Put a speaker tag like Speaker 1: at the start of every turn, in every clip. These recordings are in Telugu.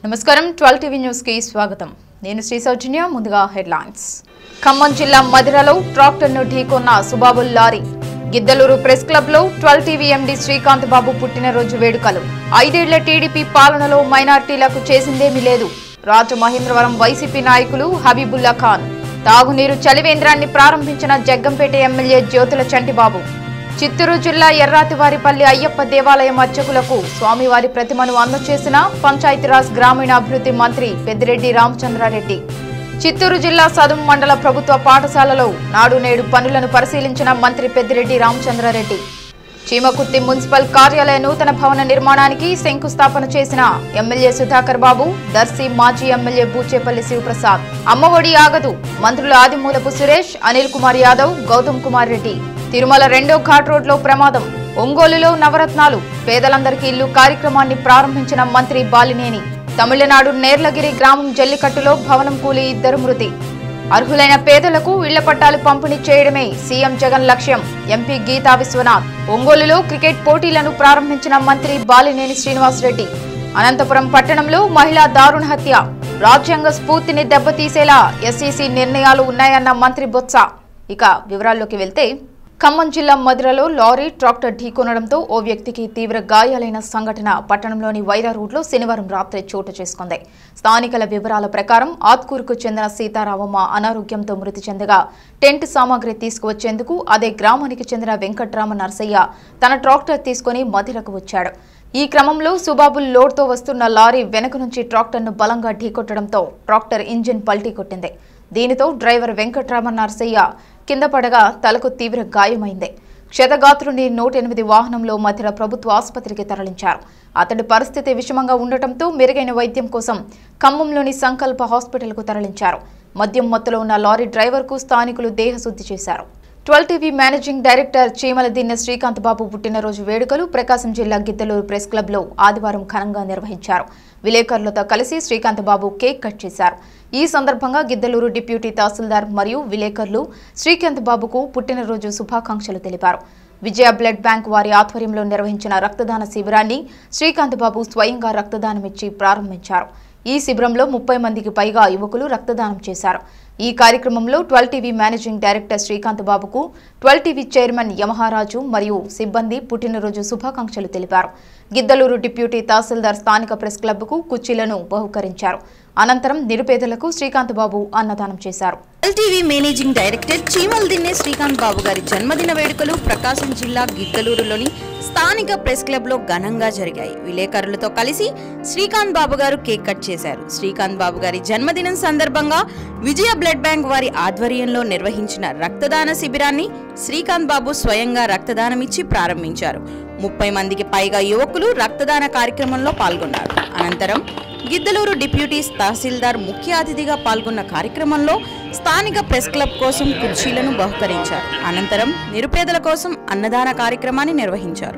Speaker 1: నమస్కారం ట్వెల్వ్ టీవీ న్యూస్ కి స్వాగతం నేను శ్రీ సౌజన్య ముందుగా హెడ్లైన్స్ ఖమ్మం జిల్లా మధిరలో ట్రాక్టర్ ను ఢీకొన్న సుబాబుల్ లారీ గిద్దలూరు ప్రెస్ క్లబ్ లో twelve TV MD Srikanth Babu పుట్టినరోజు వేడుకలు ఐదేళ్ల టీడీపీ పాలనలో మైనార్టీలకు చేసిందేమీ లేదు రాజమహేంద్రవరం వైసీపీ నాయకులు హబీబుల్లా ఖాన్ తాగునీరు చలివేంద్రాన్ని ప్రారంభించిన జగ్గంపేట ఎమ్మెల్యే జ్యోతుల చంటిబాబు చిత్తూరు జిల్లా ఎర్రాతివారిపల్లి అయ్యప్ప దేవాలయం అర్చకులకు స్వామివారి ప్రతిమను అందజేసిన పంచాయతీరాజ్ గ్రామీణాభివృద్ధి మంత్రి పెద్దిరెడ్డి రామచంద్రారెడ్డి చిత్తూరు జిల్లా సదుం మండల ప్రభుత్వ పాఠశాలలో నాడు నేడు పనులను పరిశీలించిన మంత్రి పెద్దిరెడ్డి రామచంద్రారెడ్డి చీమకుర్తి మున్సిపల్ కార్యాలయ నూతన భవన నిర్మాణానికి శంకుస్థాపన చేసిన ఎమ్మెల్యే సుధాకర్ బాబు దర్శి మాజీ ఎమ్మెల్యే బూచేపల్లి శివప్రసాద్ అమ్మఒడి ఆగదు మంత్రులు ఆదిమూలపు సురేష్ అనిల్ కుమార్ యాదవ్ గౌతమ్ కుమార్ రెడ్డి తిరుమల రెండో ఘాట్ రోడ్లో ప్రమాదం ఒంగోలులో నవరత్నాలు పేదలందరికీ ఇల్లు కార్యక్రమాన్ని ప్రారంభించిన మంత్రి బాలినేని తమిళనాడు నేర్లగిరి గ్రామం జల్లికట్టులో భవనం కూలి ఇద్దరు మృతి అర్హులైన పేదలకు ఇళ్ల పట్టాలు పంపిణీ చేయడమే సీఎం జగన్ లక్ష్యం ఎంపీ గీతా విశ్వనాథ్ ఒంగోలులో క్రికెట్ పోటీలను ప్రారంభించిన మంత్రి బాలినేని శ్రీనివాసరెడ్డి అనంతపురం పట్టణంలో మహిళా దారుణ హత్య రాజ్యాంగ స్ఫూర్తిని దెబ్బతీసేలా ఎస్ఈసీ నిర్ణయాలు ఉన్నాయన్న మంత్రి బొత్స ఇక వివరాల్లోకి వెళ్తే ఖమ్మం జిల్లా మధురలో లారీ ట్రాక్టర్ ఢీకొనడంతో ఓ వ్యక్తికి తీవ్ర గాయాలైన సంఘటన పట్టణంలోని వైరా రూట్లో శనివారం రాత్రి చోటు చేసుకుంది స్థానికుల వివరాల ప్రకారం ఆత్కూరుకు చెందిన సీతారామమ్మ అనారోగ్యంతో మృతి చెందగా టెంట్ సామాగ్రి తీసుకువచ్చేందుకు అదే గ్రామానికి చెందిన వెంకట్రామ నర్సయ్య తన ట్రాక్టర్ తీసుకుని మధిరకు వచ్చాడు ఈ క్రమంలో సుబాబుల్ లోడ్తో వస్తున్న లారీ వెనుక నుంచి ట్రాక్టర్ను బలంగా ఢీకొట్టడంతో ట్రాక్టర్ ఇంజిన్ పల్టీ కొట్టింది దీనితో డ్రైవర్ వెంకట్రామ నర్సయ్య కింద పడగా తలకు తీవ్ర గాయమైంది క్షతగాత్రుని నూట ఎనిమిది వాహనంలో మధిర ప్రభుత్వ ఆసుపత్రికి తరలించారు అతడి పరిస్థితి విషమంగా ఉండటంతో మెరుగైన వైద్యం కోసం ఖమ్మంలోని సంకల్ప హాస్పిటల్కు తరలించారు మద్యం మత్తులో ఉన్న లారీ డ్రైవర్కు స్థానికులు దేహశుద్ధి చేశారు ట్వెల్వ్ టీవీ మేనేజింగ్ డైరెక్టర్ చీమల దిన్నె శ్రీకాంత్ బాబు పుట్టినరోజు వేడుకలు ప్రకాశం జిల్లా గిద్దలూరు ప్రెస్ క్లబ్లో ఆదివారం ఘనంగా నిర్వహించారు విలేకరులతో కలిసి శ్రీకాంత్ బాబు కేక్ కట్ చేశారు ఈ సందర్భంగా గిద్దలూరు డిప్యూటీ తహసీల్దార్ మరియు విలేకరులు శ్రీకాంత్ బాబుకు పుట్టినరోజు శుభాకాంక్షలు తెలిపారు విజయ బ్లడ్ బ్యాంక్ వారి ఆధ్వర్యంలో నిర్వహించిన రక్తదాన శిబిరాన్ని శ్రీకాంత్ బాబు స్వయంగా రక్తదానమిచ్చి ప్రారంభించారు ఈ శిబిరంలో ముప్పై మందికి పైగా యువకులు రక్తదానం చేశారు ఈ కార్యక్రమంలో twelve TV managing director Srikanth బాబుకు ట్వెల్వ్ టీవీ చైర్మన్ యమహారాజు మరియు సిబ్బంది పుట్టినరోజు శుభాకాంక్షలు తెలిపారు గిద్దలూరు డిప్యూటీ తహసీల్దార్ స్థానిక ప్రెస్ క్లబ్కు కుర్చీలను బహుకరించారు అనంతరం నిరుపేదలకు శ్రీకాంత్ బాబు అన్నదానం చేశారు
Speaker 2: LTV managing director Cheemaldinne Srikanth Babu గారి జన్మదిన వేడుకలు ప్రకాశం జిల్లా గిద్దలూరులోని స్థానిక ప్రెస్ క్లబ్ లో ఘనంగా జరిగాయి విలేకరులతో కలిసి శ్రీకాంత్ బాబు గారు కేక్ కట్ చేశారు శ్రీకాంత్ బాబు గారి జన్మదినం సందర్భంగా విజయ బ్లడ్ బ్యాంక్ వారి ఆధ్వర్యంలో నిర్వహించిన రక్తదాన శిబిరాన్ని శ్రీకాంత్ బాబు స్వయంగా రక్తదానం ఇచ్చి ప్రారంభించారు ముప్పై మందికి పైగా యువకులు రక్తదాన కార్యక్రమంలో పాల్గొన్నారు అనంతరం గిద్దలూరు డిప్యూటీ తహసీల్దార్ ముఖ్య అతిథిగా పాల్గొన్న కార్యక్రమంలో స్థానిక ప్రెస్ క్లబ్ కోసం కుర్చీలను బహుకరించారు అనంతరం నిరుపేదల కోసం అన్నదాన కార్యక్రమాన్ని నిర్వహించారు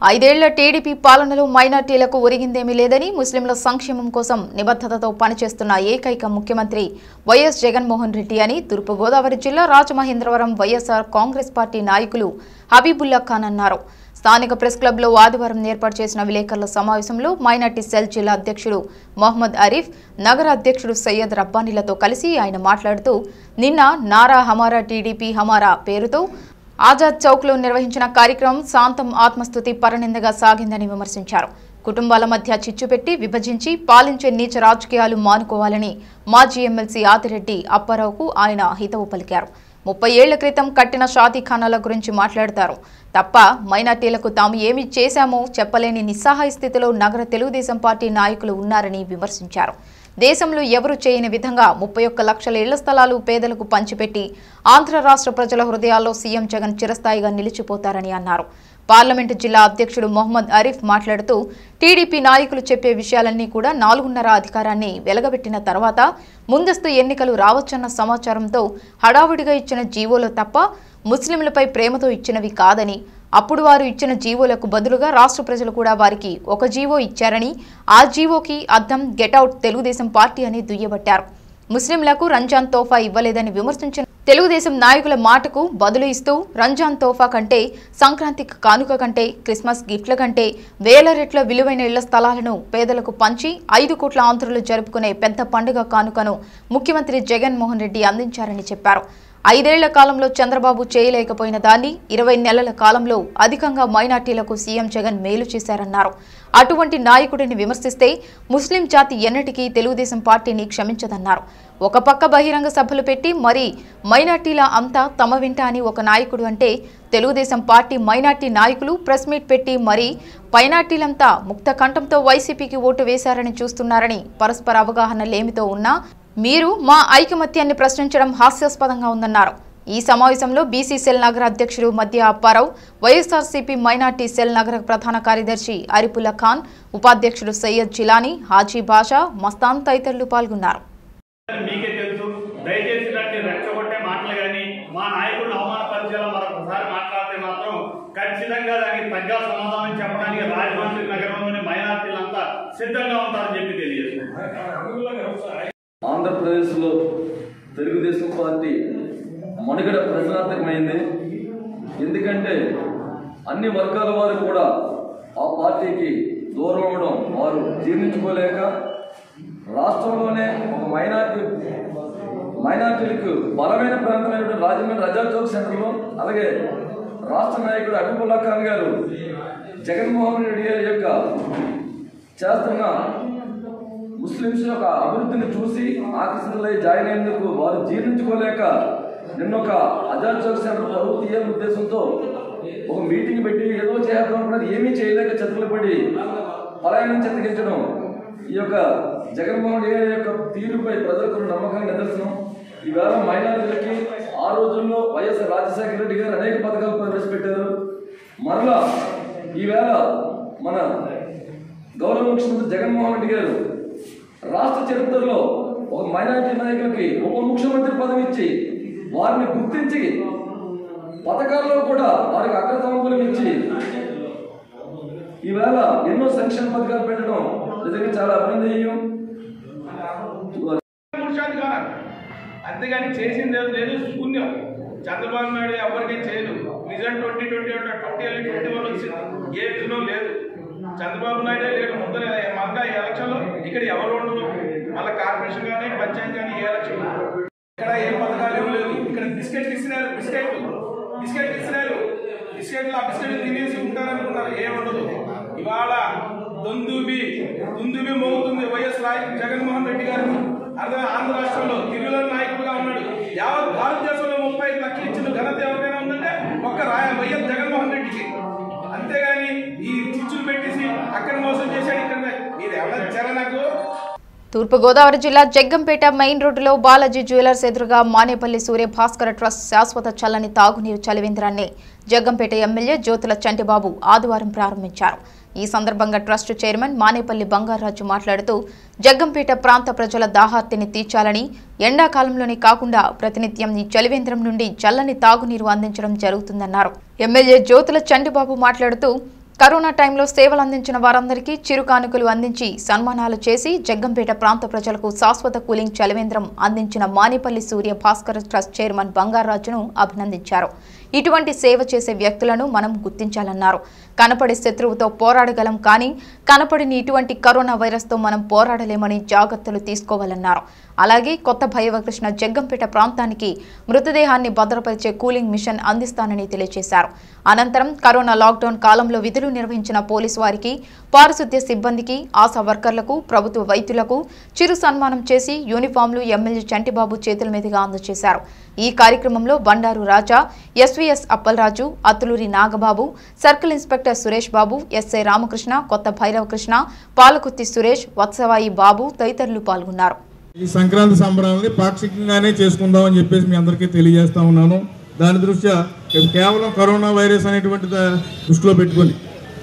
Speaker 1: ఐదేళ్ల టీడీపీ పాలనలో మైనార్టీలకు ఒరిగిందేమీ లేదని ముస్లింల సంక్షేమం కోసం నిబద్ధతతో పనిచేస్తున్న ఏకైక ముఖ్యమంత్రి వైఎస్ జగన్మోహన్ రెడ్డి అని తూర్పుగోదావరి జిల్లా రాజమహేంద్రవరం వైఎస్ఆర్ కాంగ్రెస్ పార్టీ నాయకులు హబీబుల్లా ఖాన్ అన్నారు స్థానిక ప్రెస్ క్లబ్లో ఆదివారం ఏర్పాటు చేసిన విలేకరుల సమావేశంలో మైనార్టీ సెల్ జిల్లా అధ్యక్షుడు మొహమ్మద్ అరీఫ్ నగర అధ్యక్షుడు సయ్యద్ రబ్బానీలతో కలిసి ఆయన మాట్లాడుతూ నిన్న నారా హమారా టీడీపీ హమారా పేరుతో ఆజాద్ చౌక్లో నిర్వహించిన కార్యక్రమం శాంతం ఆత్మస్థుతి పరనిందగా సాగిందని విమర్శించారు కుటుంబాల మధ్య చిచ్చు పెట్టి విభజించి పాలించే నీచ రాజకీయాలు మానుకోవాలని మాజీ ఎమ్మెల్సీ ఆదిరెడ్డి అప్పారావుకు ఆయన హితవు పలికారు ముప్పై ఏళ్ల క్రితం కట్టిన షాదీఖానాల గురించి మాట్లాడతారు తప్ప మైనార్టీలకు తాము ఏమి చేశామో చెప్పలేని నిస్సహాయ స్థితిలో నగర తెలుగుదేశం పార్టీ నాయకులు ఉన్నారని విమర్శించారు దేశంలో ఎవరు చేయని విధంగా ముప్పై ఒక్క లక్షల ఇళ్ల స్థలాలు పేదలకు పంచిపెట్టి ఆంధ్ర రాష్ట్ర ప్రజల హృదయాల్లో సీఎం జగన్ చిరస్థాయిగా నిలిచిపోతారని అన్నారు పార్లమెంటు జిల్లా అధ్యక్షుడు మొహమ్మద్ అరీఫ్ మాట్లాడుతూ టీడీపీ నాయకులు చెప్పే విషయాలన్నీ కూడా నాలుగున్నర అధికారాన్ని వెలగబెట్టిన తర్వాత ముందస్తు ఎన్నికలు రావచ్చన్న సమాచారంతో హడావుడిగా ఇచ్చిన జీవోలు తప్ప ముస్లింలపై ప్రేమతో ఇచ్చినవి కాదని అప్పుడు వారు ఇచ్చిన జీవోలకు బదులుగా రాష్ట్ర ప్రజలు కూడా వారికి ఒక జీవో ఇచ్చారని ఆ జీవోకి అద్దం గెటౌట్ తెలుగుదేశం పార్టీ అని దుయ్యబట్టారు ముస్లింలకు రంజాన్ తోఫా ఇవ్వలేదని విమర్శించిన తెలుగుదేశం నాయకుల మాటకు బదులు ఇస్తూ రంజాన్ తోఫా కంటే సంక్రాంతికి కానుక కంటే క్రిస్మస్ గిఫ్ట్ల కంటే వేల రెట్ల విలువైన ఇళ్ల స్థలాలను పేదలకు పంచి ఐదు కోట్ల ఆంధ్రులు జరుపుకునే పెద్ద పండుగ కానుకను ముఖ్యమంత్రి జగన్మోహన్ రెడ్డి అందించారని చెప్పారు ఐదేళ్ల కాలంలో చంద్రబాబు చేయలేకపోయిన దాన్ని ఇరవై నెలల కాలంలో అధికంగా మైనార్టీలకు సీఎం జగన్ మేలు చేశారన్నారు అటువంటి నాయకుడిని విమర్శిస్తే ముస్లిం జాతి ఎన్నటికీ తెలుగుదేశం పార్టీని క్షమించదన్నారు ఒక పక్క బహిరంగ సభలు పెట్టి మరి మైనార్టీల అంతా తమ వెంట అని ఒక నాయకుడు అంటే తెలుగుదేశం పార్టీ మైనార్టీ నాయకులు ప్రెస్ మీట్ పెట్టి మరి పైనార్టీలంతా ముక్త కంఠంతో వైసీపీకి ఓటు వేశారని చూస్తున్నారని పరస్పర అవగాహన లేమితో ఉన్నా మీరు మా ఐకమత్యాన్ని ప్రశ్నించడం హాస్యాస్పదంగా ఉందన్నారు ఈ సమావేశంలో బీసీ సెల్ నగర అధ్యక్షుడు మధ్య అప్పారావు వైఎస్ఆర్సీపీ మైనార్టీ సెల్ నగర ప్రధాన కార్యదర్శి అరిపుల్లా ఖాన్ ఉపాధ్యక్షుడు సయ్యద్ జిలానీ హాజీ బాషా మస్తాన్ తదితరులు పాల్గొన్నారు
Speaker 3: మీకే తెలుసు దయచేసి ఇలాంటి రెచ్చగొట్టే మాటలు కానీ మా నాయకుడిని అవమానపరిచేలా మరొకసారి మాట్లాడితే మాత్రం ఖచ్చితంగా దానికి తగ్గ సమాధానం చెప్పడానికి రాజమండ్రి నగరంలోని మైనార్టీలంతా సిద్ధంగా ఉంటారని చెప్పి తెలియజేస్తున్నారు
Speaker 4: ఆంధ్రప్రదేశ్లో తెలుగుదేశం పార్టీ మనుగడ ప్రశ్నార్థకమైంది ఎందుకంటే అన్ని వర్గాల వారు కూడా ఆ పార్టీకి దూరం అవడం వారు జీర్ణించుకోలేక రాష్ట్రంలోనే ఒక మైనార్టీ మైనార్టీలకు బలమైన ప్రాంతమైనటువంటి రాజమండ్రి రజా చౌక్ సెంటర్లో అలాగే రాష్ట్ర నాయకుడు అబిబుల్లా ఖాన్ గారు జగన్మోహన్ రెడ్డి గారి యొక్క చేస్తున్న ముస్లింస్ యొక్క అభివృద్ధిని చూసి ఆకర్షితులై జాయిన్ అయ్యేందుకు వారు జీర్ణించుకోలేక నిన్న ఒక అజాద్ చౌక్ సెంటర్ పరువు తీయాలని ఉద్దేశంతో ఒక మీటింగ్ పెట్టి ఏదో చేద్దాం అనుకున్నది ఏమీ చేయలేక చతులు పడి పలాయనం చెత్తగించడం ఈ యొక్క జగన్మోహన్ రెడ్డి గారి యొక్క తీరుపై ప్రజలకు ఉన్న నమ్మకం నిదర్శనం ఈవేళ మైనారిటీలకి ఆ రోజుల్లో వైఎస్ రాజశేఖర రెడ్డి గారు అనేక పథకాలు ప్రవేశపెట్టారు మరలా ఈవేళ మన గౌరవ ముఖ్యమంత్రి జగన్మోహన్ రెడ్డి గారు రాష్ట్ర చరిత్రలో ఒక మైనారిటీ నాయకులకి ఉప ముఖ్యమంత్రి పదవి ఇచ్చి వారిని గుర్తించి పథకాల్లో కూడా వారికి అగ్రతాంబూలం ఇచ్చి ఈవేళ ఎన్నో సంక్షేమ పథకాలు పెట్టడం నిజంగా చాలా అభినందనీయం
Speaker 3: పురుషాది కాదు అంతేగాని చేసింది ఏం లేదు శూన్యం చంద్రబాబు నాయుడు ఎవరికీ చేయదు నిజం ట్వంటీ ట్వంటీ అంటే ట్వంటీ వెళ్ళి ట్వంటీ వన్ వచ్చింది ఏ విధంలో లేదు చంద్రబాబు నాయుడే లేడు ముందర మళ్ళా ఈ ఎలక్షన్లో ఇక్కడ ఎవరు ఉండరు మళ్ళీ కార్పొరేషన్ కానీ పంచాయతీ కానీ ఏ ఎలక్షన్ ఇక్కడ ఏ పథకాలు ఏం లేదు ఇక్కడ బిస్కెట్ ఇస్తున్నారు బిస్కెట్ బిస్కెట్ ఇస్తున్నారు బిస్కెట్లు ఆ బిస్కెట్ తినేసి ఉంటారనుకున్నారు ఏం ఉండదు ఇవాళ దొందుబి దుందుబి మోగుతుంది వైఎస్ రాయ్ జగన్మోహన్ రెడ్డి గారు అర్థం ఆంధ్ర రాష్ట్రంలో తిరుగుల నాయకుడిగా ఉన్నాడు యావత్ భారతదేశంలో ముప్పై ఐదు లక్షలు ఇచ్చిన ఘనత ఎవరికైనా ఉందంటే ఒక్క రాయ వైఎస్ జగన్మోహన్ రెడ్డికి అంతేగాని ఈ చిచ్చులు పెట్టేసి అక్కడ మోసం చేశాడు ఇక్కడ మీరు ఎవరైనా ఇచ్చారా నాకు
Speaker 1: తూర్పుగోదావరి జిల్లా జగ్గంపేట మెయిన్ రోడ్డులో బాలాజీ జ్యువెలర్స్ ఎదురుగా మానేపల్లి సూర్య భాస్కర ట్రస్ట్ శాశ్వత చల్లని తాగునీరు చలివేంద్రాన్ని జగ్గంపేట ఎమ్మెల్యే జ్యోతుల చంటిబాబు ఆదివారం ప్రారంభించారు ఈ సందర్భంగా ట్రస్ట్ చైర్మన్ మానేపల్లి బంగారాజు మాట్లాడుతూ జగ్గంపేట ప్రాంత ప్రజల దాహార్తిని తీర్చాలని ఎండాకాలంలోనే కాకుండా ప్రతినిత్యం ఈ చలివేంద్రం నుండి చల్లని తాగునీరు అందించడం జరుగుతుందన్నారు ఎమ్మెల్యే జ్యోతుల చంటిబాబు మాట్లాడుతూ కరోనా టైంలో సేవలు అందించిన వారందరికీ చిరు కానుకలు అందించి సన్మానాలు చేసి జగ్గంపేట ప్రాంత ప్రజలకు శాశ్వత కూలింగ్ చలవేంద్రం అందించిన మానేపల్లి సూర్య భాస్కర్ ట్రస్ట్ చైర్మన్ బంగారాజును అభినందించారు ఇటువంటి సేవ చేసే వ్యక్తులను మనం గుర్తించాలన్నారు కనపడే శత్రువుతో పోరాడగలం కానీ కనపడిని ఇటువంటి కరోనా వైరస్తో మనం పోరాడలేమని జాగ్రత్తలు తీసుకోవాలన్నారు అలాగే కొత్త భైవకృష్ణ జగ్గంపేట ప్రాంతానికి మృతదేహాన్ని భద్రపరిచే కూలింగ్ మిషన్ అందిస్తానని తెలియజేశారు అనంతరం కరోనా లాక్డౌన్ కాలంలో విధులు నిర్వహించిన పోలీసు వారికి పారిశుద్ధ్య సిబ్బందికి ఆశా వర్కర్లకు ప్రభుత్వ వైద్యులకు చిరు సన్మానం చేసి యూనిఫామ్లు ఎమ్మెల్యే చంటిబాబు చేతుల మీదుగా అందజేశారు ఈ కార్యక్రమంలో Bandaru Raja SVS Appalaraju Attuluri Nagababu circle inspector Suresh Babu SI Ramakrishna Kotha Bhairavakrishna పాలకుత్తి Suresh Vatsavai బాబు తదితరులు పాల్గొన్నారు
Speaker 5: ఈ సంక్రాంతి సంబరాలని పాక్షికంగానే చేసుకుందామని చెప్పేసి మీ అందరికీ తెలియజేస్తా ఉన్నాను దాని దృష్ట్యా ఇది కేవలం కరోనా వైరస్ అనేటువంటి దా- దృష్టిలో పెట్టుకొని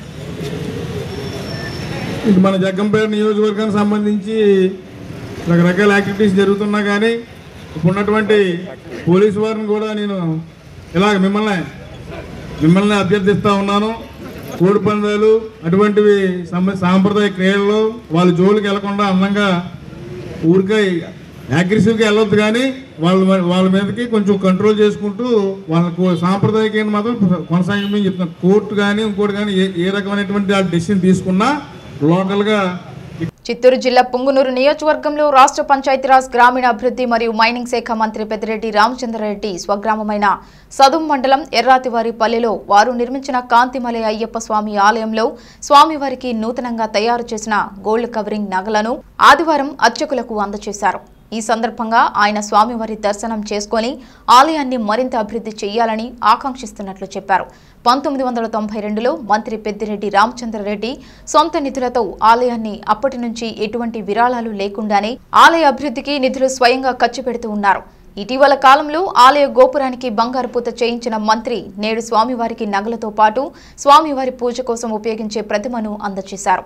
Speaker 5: ఇది మన జగ్గంపేట నియోజకవర్గానికి సంబంధించి రకరకాల యాక్టివిటీస్ జరుగుతున్నా కానీ ఇప్పుడు ఉన్నటువంటి పోలీసు వారిని కూడా నేను ఇలాగ మిమ్మల్ని మిమ్మల్ని అభ్యర్థిస్తా ఉన్నాను కోడి పందాలు అటువంటివి సమ సాంప్రదాయ క్రీడలు వాళ్ళ జోలికి వెళ్లకుండా అందంగా ఊరికే అగ్రెసివ్గా వెళ్ళొద్దు కానీ వాళ్ళ వాళ్ళ మీదకి కొంచెం కంట్రోల్ చేసుకుంటూ వాళ్ళకు సాంప్రదాయకమైన మాత్రం కొనసాగించమని చెప్తున్నాను కోర్టు కానీ ఇంకోటి కానీ ఏ ఏ రకమైనటువంటి డెసిషన్ తీసుకున్నా లోకల్గా
Speaker 1: చిత్తూరు జిల్లా పుంగునూరు నియోజకవర్గంలో రాష్ట్ర పంచాయతీరాజ్ గ్రామీణ అభివృద్ధి మరియు మైనింగ్ శాఖ మంత్రి పెద్దిరెడ్డి రామచంద్రారెడ్డి స్వగ్రామమైన సదుం మండలం ఎర్రాతివారి పల్లెలో వారు నిర్మించిన కాంతిమలై అయ్యప్ప స్వామి ఆలయంలో స్వామివారికి నూతనంగా తయారు చేసిన గోల్డ్ కవరింగ్ నగలను ఆదివారం అర్చకులకు అందజేశారు ఈ సందర్భంగా ఆయన స్వామివారి దర్శనం చేసుకొని ఆలయాన్ని మరింత అభివృద్ధి చేయాలని ఆకాంక్షిస్తున్నట్లు చెప్పారు పంతొమ్మిది వందల తొంభై రెండులో మంత్రి పెద్దిరెడ్డి రామచంద్రరెడ్డి సొంత నిధులతో ఆలయాన్ని అప్పటి నుంచి ఎటువంటి విరాళాలు లేకుండానే ఆలయ అభివృద్ధికి నిధులు స్వయంగా ఖర్చు పెడుతూ ఉన్నారు ఇటీవల కాలంలో ఆలయ గోపురానికి బంగారు పూత చేయించిన మంత్రి నేడు స్వామివారికి నగలతో పాటు స్వామివారి పూజ కోసం ఉపయోగించే ప్రతిమను అందజేశారు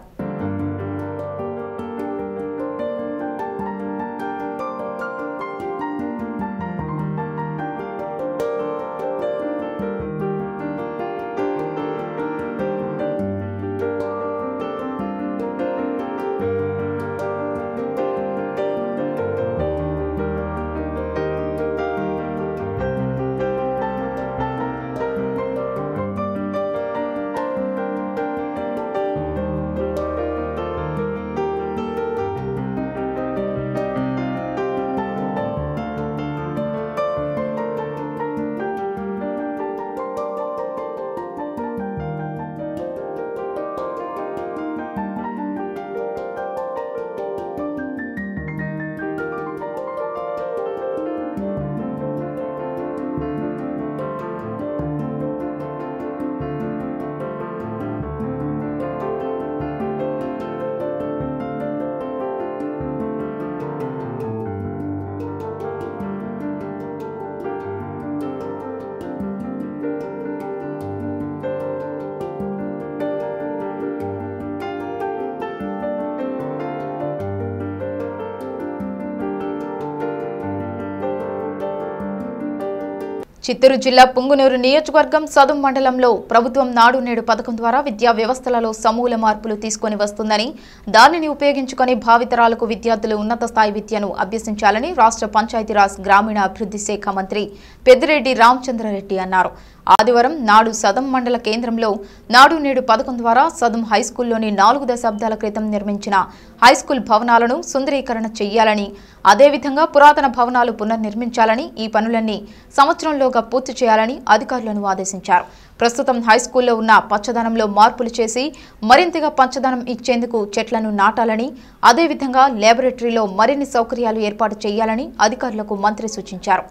Speaker 1: చిత్తూరు జిల్లా పుంగునూరు నియోజకవర్గం సదుం మండలంలో ప్రభుత్వం నాడు నేడు పథకం ద్వారా విద్యా వ్యవస్థలలో సమూల మార్పులు తీసుకొని వస్తుందని దానిని ఉపయోగించుకొని భావితరాలకు విద్యార్థులు ఉన్నత స్థాయి విద్యను అభ్యసించాలని రాష్ట్ర పంచాయతీరాజ్ గ్రామీణ అభివృద్ధి శాఖ మంత్రి పెద్దిరెడ్డి రామచంద్రారెడ్డి అన్నారు ఆదివారం నాడు సదం మండల కేంద్రంలో నాడు నేడు పథకం ద్వారా సదం హైస్కూల్లోని నాలుగు దశాబ్దాల క్రితం నిర్మించిన హైస్కూల్ భవనాలను సుందరీకరణ చేయాలని అదేవిధంగా పురాతన భవనాలు పునర్నిర్మించాలని ఈ పనులన్నీ సంవత్సరంలోగా పూర్తి చేయాలని అధికారులను ఆదేశించారు ప్రస్తుతం హైస్కూల్లో ఉన్న పచ్చదనంలో మార్పులు చేసి మరింతగా పచ్చదనం ఇచ్చేందుకు చెట్లను నాటాలని అదేవిధంగా ల్యాబొరేటరీలో మరిన్ని సౌకర్యాలు ఏర్పాటు చేయాలని అధికారులకు మంత్రి సూచించారు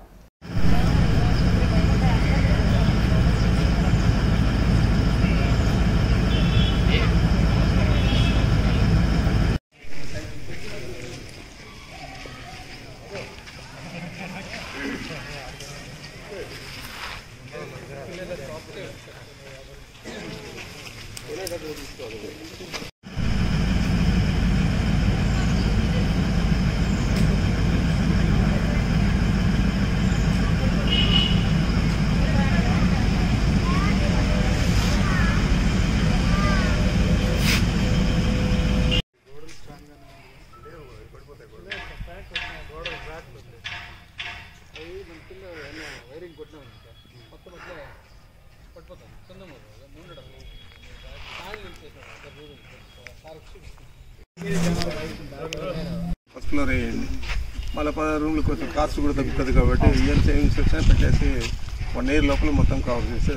Speaker 6: ఫస్ట్ ఫ్లోర్ వేయండి మళ్ళీ పదహారు రూమ్లు కొంచెం కాస్ట్ కూడా తగ్గుతుంది కాబట్టి ఇయర్ సేవింగ్స్ వచ్చినా పెట్టేసి వన్ ఇయర్ లోపల మొత్తం కవర్ చేస్తే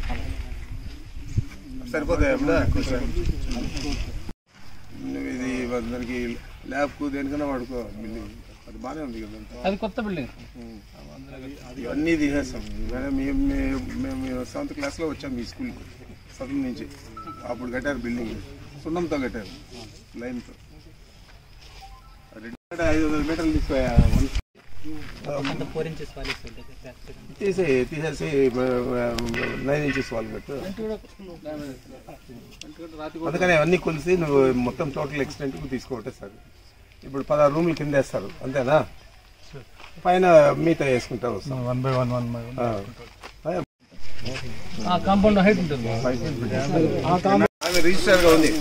Speaker 6: సరిపోతాయి అప్పుడా కొంచెం నువ్వు ఇది దానికి ల్యాబ్కు దేనికైనా వాడుకో బిల్డింగ్ అది బాగానే ఉంది కదా
Speaker 7: అది కొత్త బిల్డింగ్
Speaker 6: ఇవన్నీ తీసేస్తాం ఇవన్నీ మేము మేము- మేము సెవెంత్ క్లాస్లో వచ్చాం మీ స్కూల్కి సదన్ నుంచి అప్పుడు కట్టారు బిల్డింగ్ సున్నంతో కట్టారు లైన్తో రెండు ఐదు వందల మీటర్లు తీసిపోయా తీసి తీసేసి నైన్ ఇంచెస్ వాళ్ళు కట్టు అందుకని అవన్నీ కొలిసి నువ్వు మొత్తం టోటల్ ఎక్స్టెంట్ తీసుకోవటే సార్ ఇప్పుడు పదహారు రూమ్లు కింద వేస్తారు అంతేనా పైన మీతో వేసుకుంటారు వస్తాం
Speaker 7: one by one one by one
Speaker 6: ఆ,
Speaker 7: ఆ కాంపౌండ్ హైట్ ఉంటుంది
Speaker 6: ఆమె రిజిస్టర్ గా ఉంది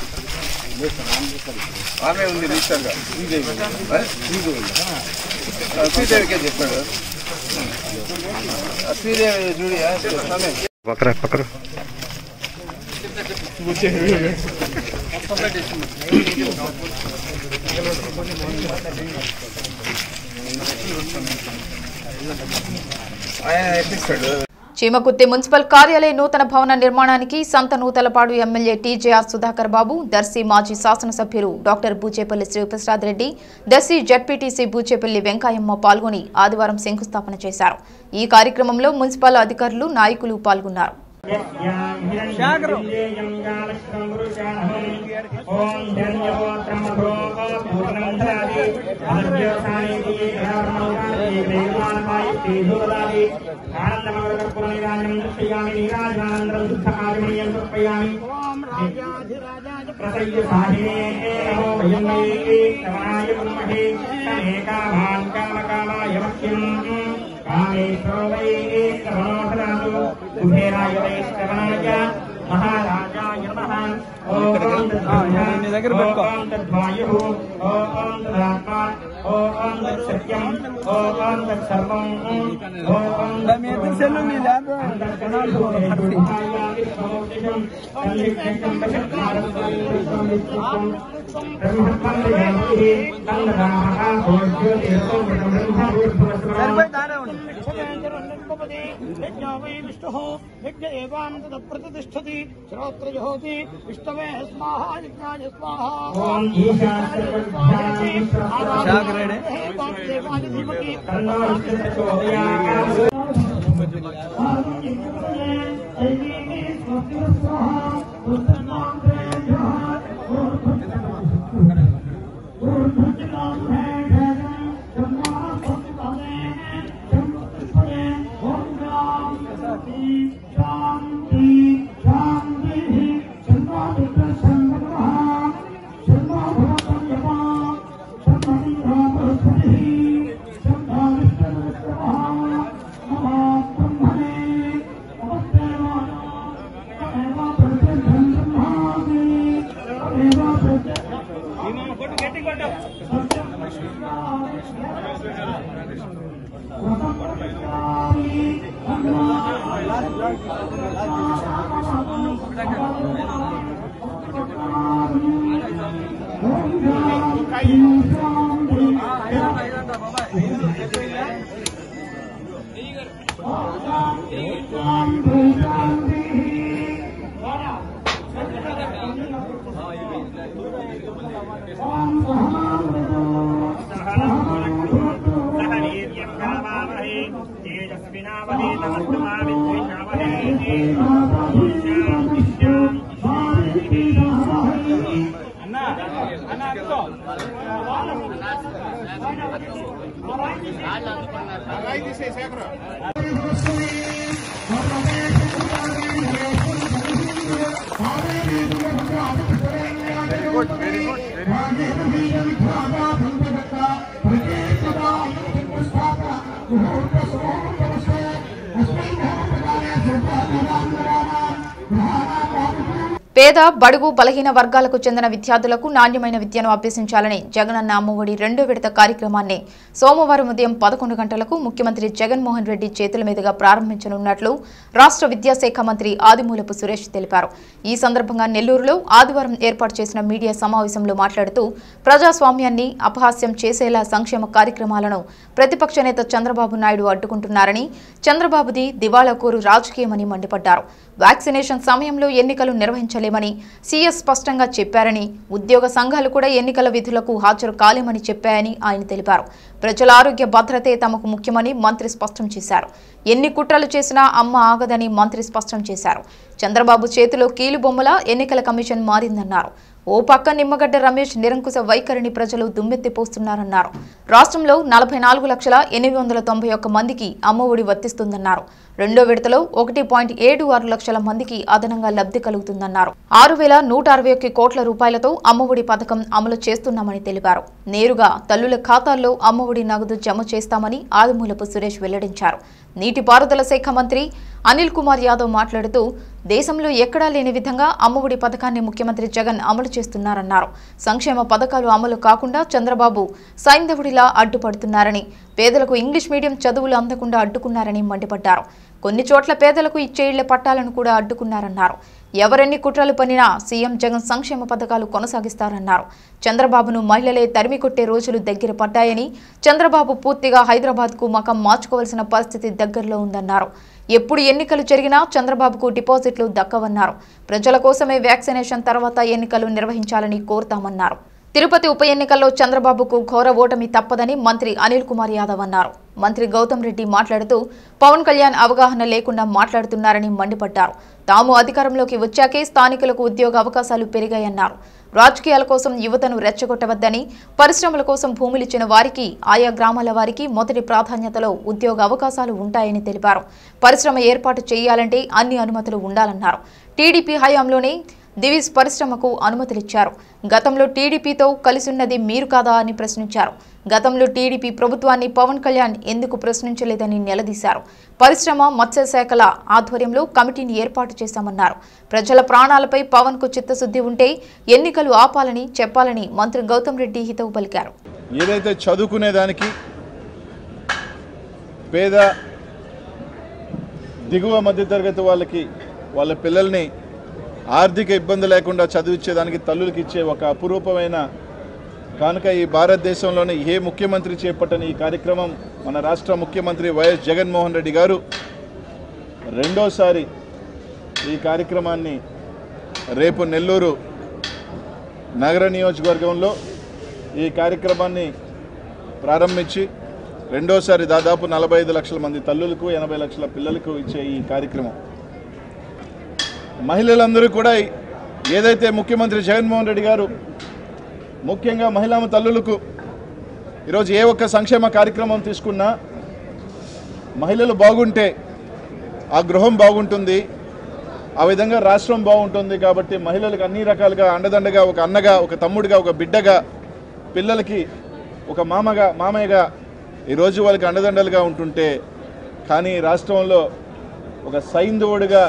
Speaker 6: ఆమె ఉంది రిజిస్టర్ గా ఆ? ఆ, శ్రీదేవికే చెప్పాడు ఆ, శ్రీదేవి చూడి ఆమె
Speaker 8: పక్కన పక్కన
Speaker 6: ఆయన ఎట్టిస్తాడు
Speaker 1: చీమకుర్తి మున్సిపల్ కార్యాలయ నూతన భవన నిర్మాణానికి Santhanuthalapadu MLA TJR Sudhakar Babu Darsi మాజీ శాసనసభ్యులు డాక్టర్ బూచేపల్లి శ్రీప్రసాద్ రెడ్డి దర్శి జడ్పీటీసీ బూచేపల్లి వెంకయ్యమ్మ పాల్గొని ఆదివారం శంకుస్థాపన చేశారు ఈ కార్యక్రమంలో మున్సిపల్ అధికారులు నాయకులు పాల్గొన్నారు
Speaker 9: కామేశ్వరో వై శ్రవణోధరాదు కుబేరాయ వై శ్రవణాయ మహారాజాయ నమః ఓం తద్వాయ ఓం తద్వాయు ఓం తదాత్మా ఓం తత్సత్యం ఓం తత్సర్వం ఓం
Speaker 10: प्रतिष्ठति श्रोत्र ज्योति विष्णवे स्वाहा यज्ञाय स्वाहा
Speaker 9: ఓం ఈశాన్య
Speaker 10: धीमहि
Speaker 9: తన్నో ప్రచోదయాత్
Speaker 1: పేద బడుగు బలహీన వర్గాలకు చెందిన విద్యార్థులకు నాణ్యమైన విద్యను అభ్యసించాలని జగనన్న అమ్మఒడి రెండో విడత కార్యక్రమాన్ని సోమవారం ఉదయం పదకొండు గంటలకు ముఖ్యమంత్రి జగన్మోహన్ రెడ్డి చేతుల మీదుగా ప్రారంభించనున్నట్లు రాష్ట్ర విద్యాశాఖ మంత్రి ఆదిమూలపు సురేష్ తెలిపారు ఈ సందర్భంగా నెల్లూరులో ఆదివారం ఏర్పాటు చేసిన మీడియా సమావేశంలో మాట్లాడుతూ ప్రజాస్వామ్యాన్ని అపహాస్యం చేసేలా సంక్షేమ కార్యక్రమాలను ప్రతిపక్ష నేత చంద్రబాబు నాయుడు అడ్డుకుంటున్నారని చంద్రబాబుది దివాళాకోరు రాజకీయమని మండిపడ్డారు వ్యాక్సినేషన్ సమయంలో ఎన్నికలు నిర్వహించలేమని సీఎస్ స్పష్టంగా చెప్పారని ఉద్యోగ సంఘాలు కూడా ఎన్నికల విధులకు హాజరు కాలేమని చెప్పాయని ఆయన తెలిపారు ప్రజల ఆరోగ్య భద్రతే తమకు ముఖ్యమని మంత్రి స్పష్టం చేశారు ఎన్ని కుట్రలు చేసినా అమ్మ ఆగదని మంత్రి స్పష్టం చేశారు చంద్రబాబు చేతిలో కీలుబొమ్మల ఎన్నికల కమిషన్ మారిందన్నారు ఓ పక్క నిమ్మగడ్డ రమేష్ నిరంకుశ వైఖరిని ప్రజలు దుమ్మెత్తిపోస్తున్నారన్నారు రాష్ట్రంలో నలభై నాలుగు లక్షల ఎనిమిది వందల తొంభై ఒక్క మందికి అమ్మఒడి వర్తిస్తుందన్నారు రెండో విడతలో ఒకటి పాయింట్ ఏడు ఆరు లక్షల మందికి అదనంగా లబ్ధి కలుగుతుందన్నారు ఆరు వేల నూట అరవై ఒక్క కోట్ల రూపాయలతో అమ్మఒడి పథకం అమలు చేస్తున్నామని తెలిపారు నేరుగా తల్లుల ఖాతాల్లో అమ్మఒడి నగదు జమ చేస్తామని ఆదిమూలపు సురేష్ వెల్లడించారు నీటిపారుదల శాఖ మంత్రి అనిల్ కుమార్ యాదవ్ మాట్లాడుతూ దేశంలో ఎక్కడా లేని విధంగా అమ్మఒడి పథకాన్ని ముఖ్యమంత్రి జగన్ అమలు చేస్తున్నారన్నారు సంక్షేమ పథకాలు అమలు కాకుండా చంద్రబాబు సైంధవుడిలా అడ్డుపడుతున్నారని పేదలకు ఇంగ్లీష్ మీడియం చదువులు అందకుండా అడ్డుకున్నారని మండిపడ్డారు కొన్ని చోట్ల పేదలకు ఇచ్చే ఇళ్ల పట్టాలను కూడా అడ్డుకున్నారన్నారు ఎవరెన్ని కుట్రలు పనినా సీఎం జగన్ సంక్షేమ పథకాలు కొనసాగిస్తారన్నారు చంద్రబాబును మహిళలే తరిమి కొట్టే రోజులు దగ్గర పడ్డాయని చంద్రబాబు పూర్తిగా హైదరాబాద్కు మకం మార్చుకోవాల్సిన పరిస్థితి దగ్గరలో ఉందన్నారు ఎప్పుడు ఎన్నికలు జరిగినా చంద్రబాబుకు డిపాజిట్లు దక్కవన్నారు ప్రజల కోసమే వ్యాక్సినేషన్ తర్వాత ఎన్నికలు నిర్వహించాలని కోరుతామన్నారు తిరుపతి ఉప ఎన్నికల్లో చంద్రబాబుకు ఘోర ఓటమి తప్పదని మంత్రి అనిల్ కుమార్ యాదవ్ అన్నారు మంత్రి గౌతమ్ రెడ్డి మాట్లాడుతూ పవన్ కళ్యాణ్ అవగాహన లేకుండా మాట్లాడుతున్నారని మండిపడ్డారు తాము అధికారంలోకి వచ్చాకే స్థానికులకు ఉద్యోగ అవకాశాలు పెరిగాయన్నారు రాజకీయాల కోసం యువతను రెచ్చగొట్టవద్దని పరిశ్రమల కోసం భూములిచ్చిన వారికి ఆయా గ్రామాల వారికి మొదటి ప్రాధాన్యతలో ఉద్యోగ అవకాశాలు ఉంటాయని తెలిపారు పరిశ్రమ ఏర్పాటు చేయాలంటే అన్ని అనుమతులు ఉండాలన్నారు టీడీపీ హయాంలోనే దివిస్ పరిశ్రమకు అనుమతులిచ్చారు గతంలో టీడీపీతో కలిసున్నది మీరు కాదా అని ప్రశ్నించారు గతంలో టీడీపీ ప్రభుత్వాన్ని పవన్ కళ్యాణ్ ఎందుకు ప్రశ్నించలేదని నిలదీశారు పరిశ్రమ మత్స్యశాఖల ఆధ్వర్యంలో కమిటీని ఏర్పాటు చేశామన్నారు ప్రజల ప్రాణాలపై పవన్ కు చిత్తశుద్ధి ఉంటే ఎన్నికలు ఆపాలని చెప్పాలని మంత్రి గౌతమ్ రెడ్డి హితవు పలికారు
Speaker 6: ఏదైతే చదువుకునే దానికి పేద దిగువ మధ్యతరగతి వాళ్ళకి వాళ్ళ పిల్లల్ని ఆర్థిక ఇబ్బంది లేకుండా చదివించేదానికి తల్లులకి ఇచ్చే ఒక అపురూపమైన కనుక ఈ భారతదేశంలోని ఏ ముఖ్యమంత్రి చేపట్టని ఈ కార్యక్రమం మన రాష్ట్ర ముఖ్యమంత్రి వైఎస్ జగన్మోహన్ రెడ్డి గారు రెండోసారి ఈ కార్యక్రమాన్ని రేపు నెల్లూరు నగర నియోజకవర్గంలో ఈ కార్యక్రమాన్ని ప్రారంభించి రెండోసారి దాదాపు నలభై ఐదు లక్షల మంది తల్లులకు ఎనభై లక్షల పిల్లలకు ఇచ్చే ఈ కార్యక్రమం మహిళలందరూ కూడా ఏదైతే ముఖ్యమంత్రి జగన్మోహన్ రెడ్డి గారు ముఖ్యంగా మహిళా తల్లులకు ఈరోజు ఏ ఒక్క సంక్షేమ కార్యక్రమం తీసుకున్నా మహిళలు బాగుంటే ఆ గృహం బాగుంటుంది ఆ విధంగా రాష్ట్రం బాగుంటుంది కాబట్టి మహిళలకు అన్ని రకాలుగా అండదండగా ఒక అన్నగా ఒక తమ్ముడిగా ఒక బిడ్డగా పిల్లలకి ఒక మామగా మామయ్యగా ఈరోజు వాళ్ళకి అండదండలుగా ఉంటుంటే కానీ రాష్ట్రంలో ఒక సైంధవుడిగా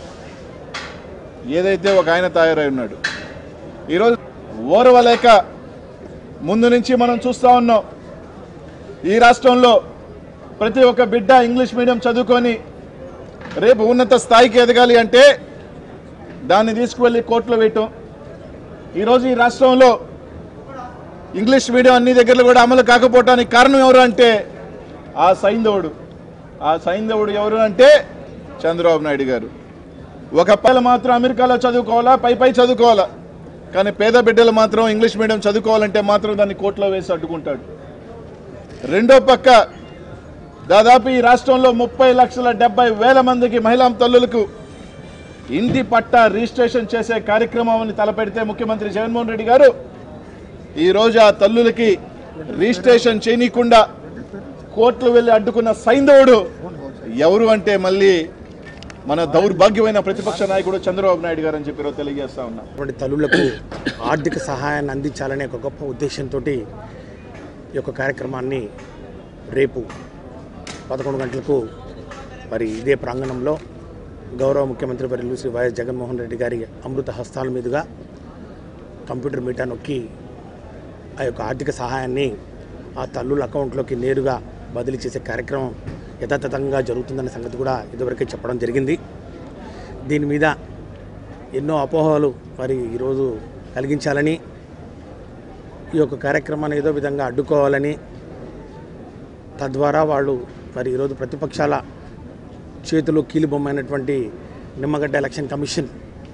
Speaker 6: ఏదైతే ఒక ఆయన తయారై ఉన్నాడు ఈరోజు ఓర్వలేక ముందు నుంచి మనం చూస్తూ ఉన్నాం ఈ రాష్ట్రంలో ప్రతి ఒక్క బిడ్డ ఇంగ్లీష్ మీడియం చదువుకొని రేపు ఉన్నత స్థాయికి ఎదగాలి అంటే దాన్ని తీసుకువెళ్ళి కోర్టులో వేయటం ఈరోజు ఈ రాష్ట్రంలో ఇంగ్లీష్ మీడియం అన్ని దగ్గరలో కూడా అమలు కాకపోవటానికి కారణం ఎవరు అంటే ఆ సైంధవుడు ఆ సైంధవుడు ఎవరు అంటే చంద్రబాబు నాయుడు గారు ఒక పిల్లలు మాత్రం అమెరికాలో చదువుకోవాలా పై పై చదువుకోవాలా కానీ పేద బిడ్డలు మాత్రం ఇంగ్లీష్ మీడియం చదువుకోవాలంటే మాత్రం దాన్ని కోర్టులో వేసి అడ్డుకుంటాడు రెండో పక్క దాదాపు ఈ రాష్ట్రంలో ముప్పై లక్షల డెబ్బై వేల మందికి మహిళా తల్లులకు ఇంటి పట్టా రిజిస్ట్రేషన్ చేసే కార్యక్రమాన్ని తలపెడితే ముఖ్యమంత్రి జగన్మోహన్ రెడ్డి గారు ఈరోజు ఆ తల్లులకి రిజిస్ట్రేషన్ చేయనీయకుండా కోర్టులు వెళ్ళి అడ్డుకున్న సైంధవుడు ఎవరు అంటే మళ్ళీ మన దౌర్భాగ్యమైన ప్రతిపక్ష నాయకుడు చంద్రబాబు నాయుడు గారు అని చెప్పి ఈరోజు తెలియజేస్తా ఉన్నా
Speaker 8: అటువంటి తల్లులకు ఆర్థిక సహాయాన్ని అందించాలనే ఒక గొప్ప ఉద్దేశంతో ఈ యొక్క కార్యక్రమాన్ని రేపు పదకొండు గంటలకు మరి ఇదే ప్రాంగణంలో గౌరవ ముఖ్యమంత్రి వర్యులు శ్రీ వైఎస్ జగన్మోహన్ రెడ్డి గారి అమృత హస్తాల మీదుగా కంప్యూటర్ మీటా నొక్కి ఆ యొక్క ఆర్థిక సహాయాన్ని ఆ తల్లుల అకౌంట్లోకి నేరుగా బదిలీ చేసే కార్యక్రమం యథాతథంగా జరుగుతుందన్న సంగతి కూడా ఇదివరకే చెప్పడం జరిగింది దీని మీద ఎన్నో అపోహలు మరి ఈరోజు కలిగించాలని ఈ యొక్క కార్యక్రమాన్ని ఏదో విధంగా అడ్డుకోవాలని తద్వారా వాళ్ళు మరి ఈరోజు ప్రతిపక్షాల చేతిలో కీలుబొమ్మైనటువంటి నిమ్మగడ్డ ఎలక్షన్ కమిషన్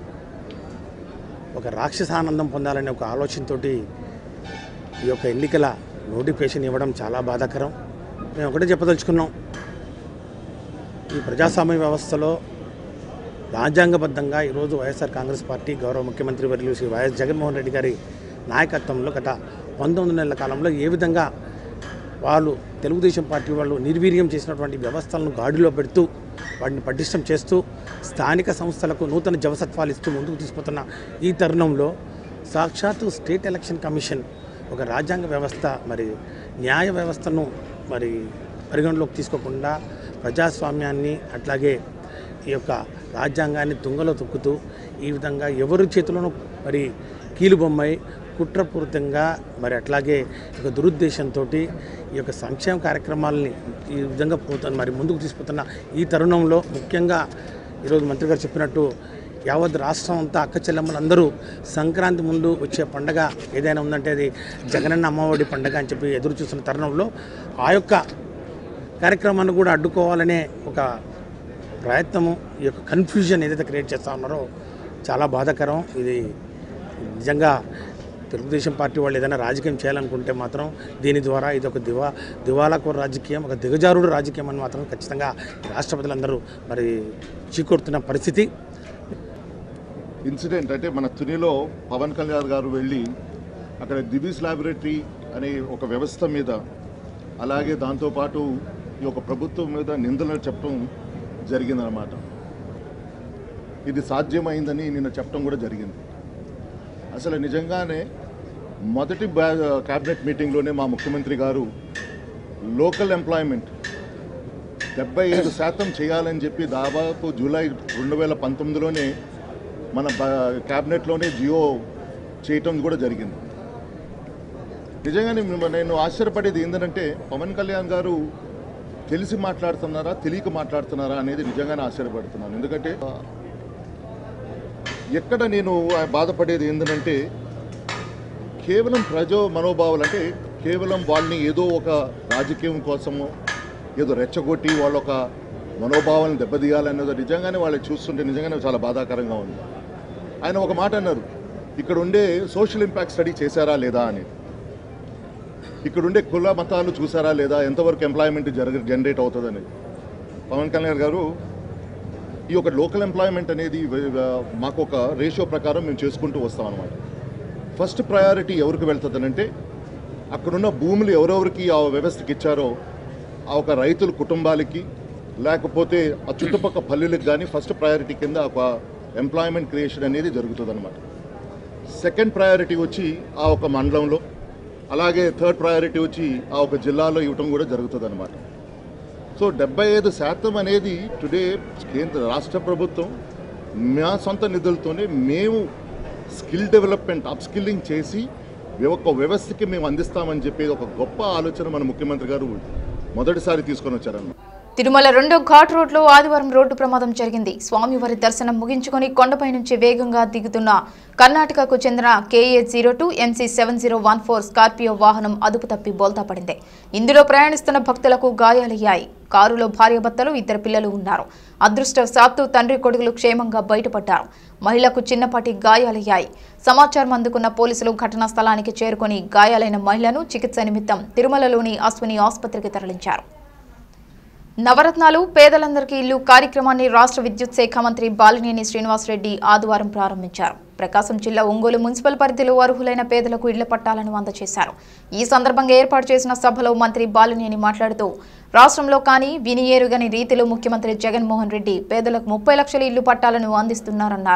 Speaker 8: ఒక రాక్షసానందం పొందాలనే ఒక ఆలోచనతోటి ఈ యొక్క ఎన్నికల నోటిఫికేషన్ ఇవ్వడం చాలా బాధాకరం మేము ఒకటే చెప్పదలుచుకున్నాం ఈ ప్రజాస్వామ్య వ్యవస్థలో రాజ్యాంగబద్ధంగా ఈరోజు వైఎస్ఆర్ కాంగ్రెస్ పార్టీ గౌరవ ముఖ్యమంత్రి వర్యులు శ్రీ వైఎస్ జగన్మోహన్ రెడ్డి గారి నాయకత్వంలో గత పంతొమ్మిది నెలల కాలంలో ఏ విధంగా వాళ్ళు తెలుగుదేశం పార్టీ వాళ్ళు నిర్వీర్యం చేసినటువంటి వ్యవస్థలను గాడిలో పెడుతూ వాటిని పటిష్టం చేస్తూ స్థానిక సంస్థలకు నూతన జవసత్వాలు ఇస్తూ ముందుకు తీసుకుపోతున్న ఈ తరుణంలో సాక్షాత్తు స్టేట్ ఎలక్షన్ కమిషన్ ఒక రాజ్యాంగ వ్యవస్థ మరి న్యాయ వ్యవస్థను మరి పరిగణలోకి తీసుకోకుండా ప్రజాస్వామ్యాన్ని అట్లాగే ఈ యొక్క రాజ్యాంగాన్ని తుంగలో తొక్కుతూ ఈ విధంగా ఎవరి చేతిలోనూ మరి కీలుబొమ్మై కుట్రపూరితంగా మరి అట్లాగే ఒక దురుద్దేశంతో ఈ యొక్క సంక్షేమ కార్యక్రమాలని ఈ విధంగా పోతున్న మరి ముందుకు తీసుకుపోతున్న ఈ తరుణంలో ముఖ్యంగా ఈరోజు మంత్రి గారు చెప్పినట్టు యావత్ రాష్ట్రం అంతా అక్క చెల్లెమ్మలందరూ సంక్రాంతి ముందు వచ్చే పండగ ఏదైనా ఉందంటే అది జగనన్న అమ్మఒడి పండగ అని చెప్పి ఎదురు చూస్తున్న తరుణంలో ఆ యొక్క కార్యక్రమాన్ని కూడా అడ్డుకోవాలనే ఒక ప్రయత్నము ఈ యొక్క కన్ఫ్యూజన్ ఏదైతే క్రియేట్ చేస్తూ ఉన్నారో చాలా బాధాకరం ఇది నిజంగా తెలుగుదేశం పార్టీ వాళ్ళు ఏదైనా రాజకీయం చేయాలనుకుంటే మాత్రం దీని ద్వారా ఇది ఒక దివా దివాలాకోర రాజకీయం ఒక దిగజారుడు రాజకీయం అని మాత్రం ఖచ్చితంగా రాష్ట్రపతులందరూ మరి చీకొడుతున్న పరిస్థితి
Speaker 6: ఇన్సిడెంట్ అంటే మన తునిలో పవన్ కళ్యాణ్ గారు వెళ్ళి అక్కడ దివీస్ ల్యాబొరేటరీ అనే ఒక వ్యవస్థ మీద అలాగే దాంతోపాటు ఈ యొక్క ప్రభుత్వం మీద నిందలు చెప్పడం జరిగిందనమాట ఇది సాధ్యమైందని నిన్న చెప్పడం కూడా జరిగింది అసలు నిజంగానే మొదటి బ్యా క్యాబినెట్ మీటింగ్లోనే మా ముఖ్యమంత్రి గారు లోకల్ ఎంప్లాయ్మెంట్ డెబ్బై ఐదు శాతం చేయాలని చెప్పి దాదాపు జూలై రెండు వేల పంతొమ్మిదిలోనే మన బ- క్యాబినెట్లోనే జియో చేయటం కూడా జరిగింది నిజంగానే మిమ్మ- నేను ఆశ్చర్యపడేది ఏంటంటే పవన్ కళ్యాణ్ గారు తెలిసి మాట్లాడుతున్నారా తెలియక మాట్లాడుతున్నారా అనేది నిజంగానే ఆశ్చర్యపడుతున్నాను ఎందుకంటే ఆ, ఎక్కడ నేను ఆ బాధపడేది ఏంటంటే కేవలం ప్రజో మనోభావాలు అంటే కేవలం వాళ్ళని ఏదో ఒక రాజకీయం కోసమో ఏదో రెచ్చగొట్టి వాళ్ళ ఒక మనోభావాలను దెబ్బతీయాలనేది నిజంగానే వాళ్ళు చూస్తుంటే నిజంగానే చాలా బాధాకరంగా ఉంది ఆయన ఒక మాట అన్నారు ఇక్కడ ఉండే సోషల్ ఇంపాక్ట్ స్టడీ చేశారా లేదా అని ఇక్కడ ఉండే కుల మతాలు చూసారా లేదా ఎంతవరకు ఎంప్లాయ్మెంట్ జరగ జనరేట్ అవుతుందని పవన్ కళ్యాణ్ గారు ఈ యొక్క లోకల్ ఎంప్లాయ్మెంట్ అనేది వ- వ- మాకు ఒక రేషియో ప్రకారం మేము చేసుకుంటూ వస్తాం అనమాట ఫస్ట్ ప్రయారిటీ ఎవరికి వెళ్తుందనంటే అక్కడున్న భూములు ఎవరెవరికి ఆ వ్యవస్థకి ఇచ్చారో ఆ ఒక రైతుల కుటుంబాలకి లేకపోతే ఆ చుట్టుపక్కల పల్లెలకు కానీ ఫస్ట్ ప్రయారిటీ కింద ఒక ఎంప్లాయ్మెంట్ క్రియేషన్ అనేది జరుగుతుంది అనమాట సెకండ్ ప్రయారిటీ వచ్చి ఆ ఒక మండలంలో అలాగే థర్డ్ ప్రయారిటీ వచ్చి ఆ ఒక జిల్లాలో ఇవ్వటం కూడా జరుగుతుంది అనమాట సో డెబ్బై ఐదు శాతం అనేది టుడే కేంద్ర రాష్ట్ర ప్రభుత్వం మా సొంత నిధులతోనే మేము స్కిల్ డెవలప్మెంట్ అప్స్కిల్లింగ్ చేసి ఒక వ్యవస్థకి మేము అందిస్తామని చెప్పి ఒక గొప్ప ఆలోచన మన ముఖ్యమంత్రి గారు మొదటిసారి తీసుకొని వచ్చారన్నమాట
Speaker 1: తిరుమల రెండో ఘాట్ రోడ్లో ఆదివారం రోడ్డు ప్రమాదం జరిగింది స్వామివారి దర్శనం ముగించుకొని కొండపై నుంచి వేగంగా దిగుతున్న కర్ణాటకకు చెందిన KA zero two MC seven zero one four Scorpio వాహనం అదుపు తప్పి బోల్తా పడింది ఇందులో ప్రయాణిస్తున్న భక్తులకు గాయాలయ్యాయి కారులో భార్యాభర్తలు ఇద్దరు పిల్లలు ఉన్నారు అదృష్టవశాత్తు తండ్రి కొడుకులు క్షేమంగా బయటపడ్డారు మహిళకు చిన్నపాటి గాయాలయ్యాయి సమాచారం అందుకున్న పోలీసులు ఘటనా స్థలానికి చేరుకొని గాయాలైన మహిళను చికిత్స నిమిత్తం తిరుమలలోని అశ్విని ఆసుపత్రికి తరలించారు నవరత్నాలు పేదలందరికీ ఇల్లు కార్యక్రమాన్ని రాష్ట్ర విద్యుత్ శాఖ మంత్రి బాలినేని శ్రీనివాసరెడ్డి ఆదివారం ప్రారంభించారు ప్రకాశం జిల్లా ఒంగోలు మున్సిపల్ పరిధిలో అర్హులైన పేదలకు ఇళ్ల పట్టాలను అందజేశారు ఈ సందర్భంగా ఏర్పాటు చేసిన సభలో మంత్రి బాలినేని మాట్లాడుతూ రాష్ట్రంలో కానీ వినియేరుగని రీతిలో ముఖ్యమంత్రి జగన్మోహన్ రెడ్డి పేదలకు ముప్పై లక్షల ఇల్లు పట్టాలను అందిస్తున్నారన్నారు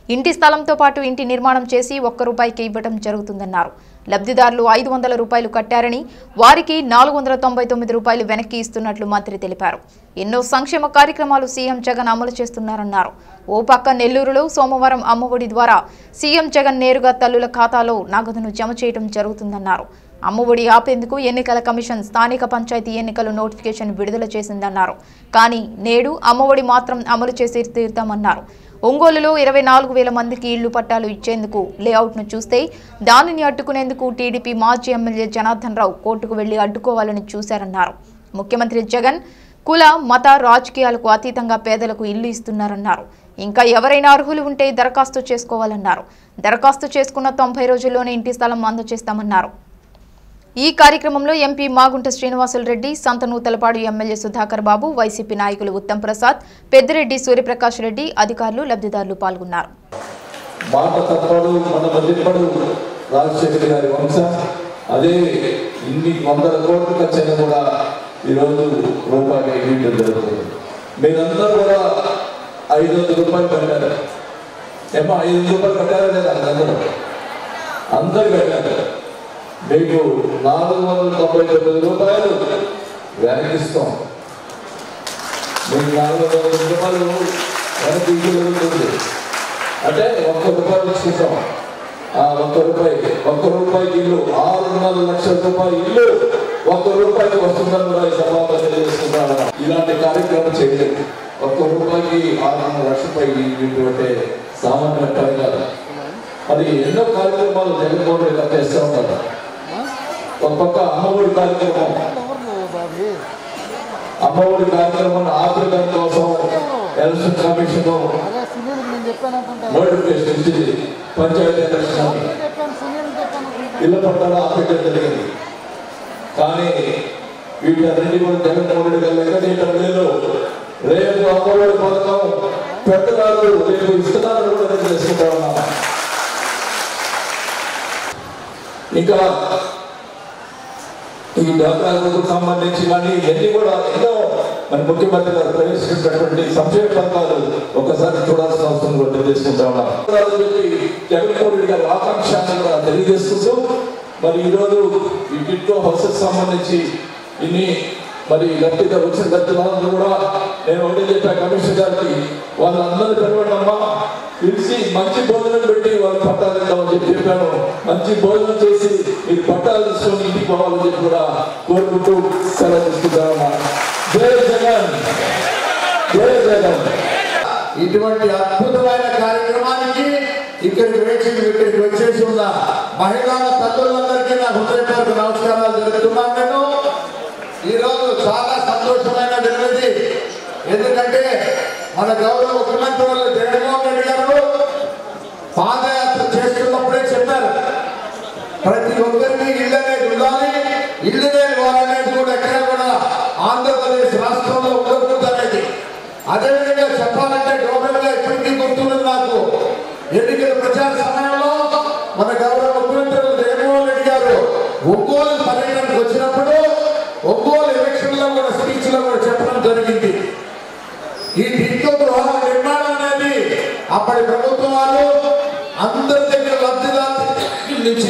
Speaker 1: ఇంటి స్థలంతో పాటు ఇంటి నిర్మాణం చేసి ఒక్క రూపాయికి ఇవ్వడం జరుగుతుందన్నారు లబ్ధిదారులు ఐదు వందల రూపాయలు కట్టారని వారికి నాలుగు వందల తొంభై తొమ్మిది రూపాయలు వెనక్కి ఇస్తున్నట్లు మంత్రి తెలిపారు ఎన్నో సంక్షేమ కార్యక్రమాలు సీఎం జగన్ అమలు చేస్తున్నారన్నారు ఓ పక్క నెల్లూరులో సోమవారం అమ్మఒడి ద్వారా సీఎం జగన్ నేరుగా తల్లుల ఖాతాలో నగదును జమ చేయడం జరుగుతుందన్నారు అమ్మఒడి ఆపేందుకు ఎన్నికల కమిషన్ స్థానిక పంచాయతీ ఎన్నికలు నోటిఫికేషన్ విడుదల చేసిందన్నారు కానీ నేడు అమ్మఒడి మాత్రం అమలు చేసి తీరుతామన్నారు ఒంగోలులో ఇరవై నాలుగు వేల మందికి ఇళ్లు పట్టాలు ఇచ్చేందుకు లేఅవుట్ను చూస్తే దానిని అడ్డుకునేందుకు టీడీపీ మాజీ ఎమ్మెల్యే జనార్దన్ రావు కోర్టుకు వెళ్లి అడ్డుకోవాలని చూశారన్నారు ముఖ్యమంత్రి జగన్ కుల మత రాజకీయాలకు అతీతంగా పేదలకు ఇల్లు ఇస్తున్నారన్నారు ఇంకా ఎవరైనా అర్హులు ఉంటే దరఖాస్తు చేసుకోవాలన్నారు దరఖాస్తు చేసుకున్న తొంభై రోజుల్లోనే ఇంటి స్థలం అందజేస్తామన్నారు ఈ కార్యక్రమంలో MP Magunta Srinivasulu Reddy Santhanuthalapadu MLA Sudhakar Babu YCP నాయకులు ఉత్తమ్ ప్రసాద్ పెద్దిరెడ్డి సూర్యప్రకాష్ రెడ్డి అధికారులు లబ్ధిదారులు పాల్గొన్నారు
Speaker 11: మాట తప్పడు మన మధ్యపడు రాజశేఖర్ గారి వంశం అదే ఇన్ని వందల కోట్ల ఖర్చైనా కూడా ఈరోజు రూపాయి ఇవ్వడం జరుగుతుంది మీరందరూ కూడా ఐదు వందల రూపాయలు కట్టారు ఏమో ఐదు వందల రూపాయలు కట్టారా లేదా అందరూ అందరు కట్టారు మీకు నాలుగు వందల తొంభై తొమ్మిది రూపాయలు వెనకిస్తాం మీకు నాలుగు వందల రూపాయలు వెనక్కి ఇవ్వగలుగుతుంది అంటే ఒక్క రూపాయలు ఇచ్చుకుంటాం ఆ ఒక్క రూపాయి ఒక్క రూపాయికి ఇల్లు ఆరున్నర లక్షల రూపాయల ఇల్లు ఒక్క రూపాయికి వస్తుందని కూడా ఈ సభలో తెలియజేస్తున్నాను ఇలాంటి కార్యక్రమం చేయలేదు ఒక్క రూపాయికి ఆరున్నర లక్షల రూపాయలు ఇల్లు అంటే సామాన్య పని కాదు మరి ఎన్నో కార్యక్రమాలు జగన్మోహన్ రెడ్డి చేస్తూ ఉన్నారు ఒక పక్క అమ్మఒడి కార్యక్రమం అమ్మఒడి కార్యక్రమం ఆపేయడం కోసం ఎలక్షన్ కమిషన్ నోటిఫికేషన్ ఇచ్చింది పంచాయతీ ఎలక్షన్ ఇళ్ళ పట్టాలు ఆపేయడం జరిగింది కానీ వీటన్నిటి కూడా జగన్మోహన్ రెడ్డి గారు లెక్క చేయటం లేదు రేపు అమ్మఒడి పథకం పెట్టడాలు రేపు ఇస్తున్నారు కూడా నేను చేసుకుంటా ఉన్నాను ఇంకా ఈ డాక్టర్లకు సంబంధించి కానీ ఇవన్నీ కూడా ఎన్నో మన ముఖ్యమంత్రి గారు ప్రవేశించినటువంటి సంక్షేమ పథకాలు ఒకసారి చూడాల్సిన అవసరం కూడా తెలియజేసుకుంటా ఉన్నాం జగన్మోహన్ రెడ్డి గారి ఆకాంక్షాన్ని కూడా తెలియజేసుకుంటూ మరి ఈరోజు ఈ టిట్కో హౌసెస్ సంబంధించి ఇన్ని మరి లబ్ధిగా వచ్చిన లబ్ధిదారులు కూడా నేను ఒకటి చెప్పా కమిషనర్ గారికి వాళ్ళందరూ పిలవడమ్మా పిలిచి మంచి భోజనం పెట్టి వాళ్ళు పట్టాలు ఇద్దామని చెప్పి చెప్పాను మంచి భోజనం చేసి మీరు పట్టాలు తీసుకొని ఇంటికి పోవాలని చెప్పి కూడా కోరుకుంటూ సెలవు తీసుకుంటామమ్మా జై జగన్ జై జగన్
Speaker 12: ఇటువంటి అద్భుతమైన కార్యక్రమానికి ఇక్కడికి వేచి ఇక్కడికి వచ్చేసి ఉన్న మహిళా తల్లులందరికీ నా హృదయపూర్వక నమస్కారాలు జరుగుతున్నాను నేను ఈరోజు చాలా సంతోషమైన దినది ఎందుకంటే మన గౌరవ ముఖ్యమంత్రి వాళ్ళు జగన్మోహన్ రెడ్డి గారు పాదయాత్ర చేస్తున్నప్పుడే చెప్పారు ప్రతి ఒక్కరికి ఇల్లు అనేది ఉండాలి ఇల్లు లేని వారనేది కూడా ఎక్కడ కూడా ఆంధ్రప్రదేశ్ రాష్ట్రంలో ఉండకూడదు అనేది అదేవిధంగా చెప్పాలంటే గౌరవంగా ఇప్పటికీ గుర్తున్నది నాకు ఎన్నికల ప్రచార సమయంలో మన గౌరవ ముఖ్యమంత్రి జగన్మోహన్ రెడ్డి గారు ఒంగోలు పర్యటనకు వచ్చినప్పుడు ఒంగోలు ఎలక్షన్ లో కూడా స్పీచ్ లో కూడా చెప్పడం జరిగింది ఈ టిక్కో గృహాల నిర్మాణం అనేది అప్పటి ప్రభుత్వం వాళ్ళు అందరి దగ్గర లబ్ధిదారు నుంచి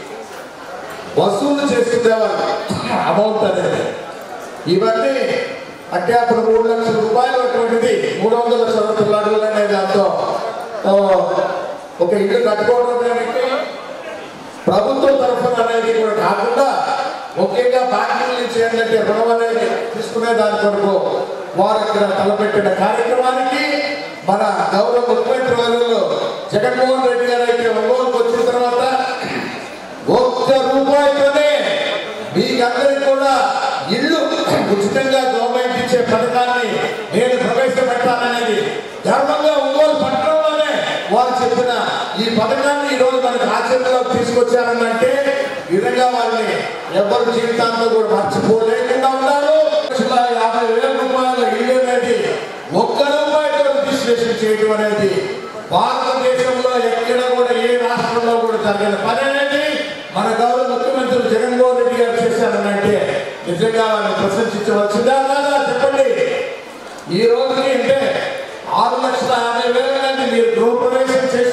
Speaker 12: వసూలు చేసుకునేవారు అమౌంట్ అనేది ఇవన్నీ అంటే అప్పుడు మూడు లక్షల రూపాయలు అటువంటిది మూడు వందల చదువుతున్న అడుగులు అనేది దాంతో ఆ, ఒక ఇల్లు కట్టుకోవడం అనేది ప్రభుత్వం తరఫున అనేది కూడా కాకుండా ముఖ్యంగా బ్యాంకుల నుంచి ఏంటంటే రుణం అనేది తీసుకునే దాని కొరకు వారు ఇక్కడ తలపెట్టిన కార్యక్రమానికి మన గౌరవ ముఖ్యమంత్రి వర్యులు జగన్మోహన్ రెడ్డి గారు అయితే ఒంగోలుకు వచ్చిన తర్వాత ఒక్క రూపాయితోనే మీకందరికి కూడా ఇల్లు ఉచితంగా గవర్నమెంట్ ఇచ్చే పథకాన్ని నేను ప్రవేశపెట్టాననేది ధర్మంగా ఒంగోలు పట్టణంలోనే వారు చెప్పిన ఈ పథకాన్ని ఈ రోజు మనకు ఆచరణలోకి తీసుకొచ్చారనంటే ఈ విధంగా వారిని ఎవరి జీవితాంతో కూడా మర్చిపోలేకుండా ఉన్నారు లక్షల యాభై వేల రూపాయల ఇల్లు అనేది ఒక్క రూపాయితో రిజిస్ట్రేషన్ చేయడం అనేది భారతదేశంలో ఎక్కడ కూడా ఏ రాష్ట్రంలో కూడా జరిగిన పని అనేది మన గౌరవ ముఖ్యమంత్రి జగన్మోహన్ రెడ్డి గారు చేశారనంటే నిజంగా వారిని ప్రశంసించవలసిందా కాదా చెప్పండి ఈ రోజుకి అంటే ఆరు లక్షల యాభై వేల మంది మీరు గృహప్రవేశం చేసి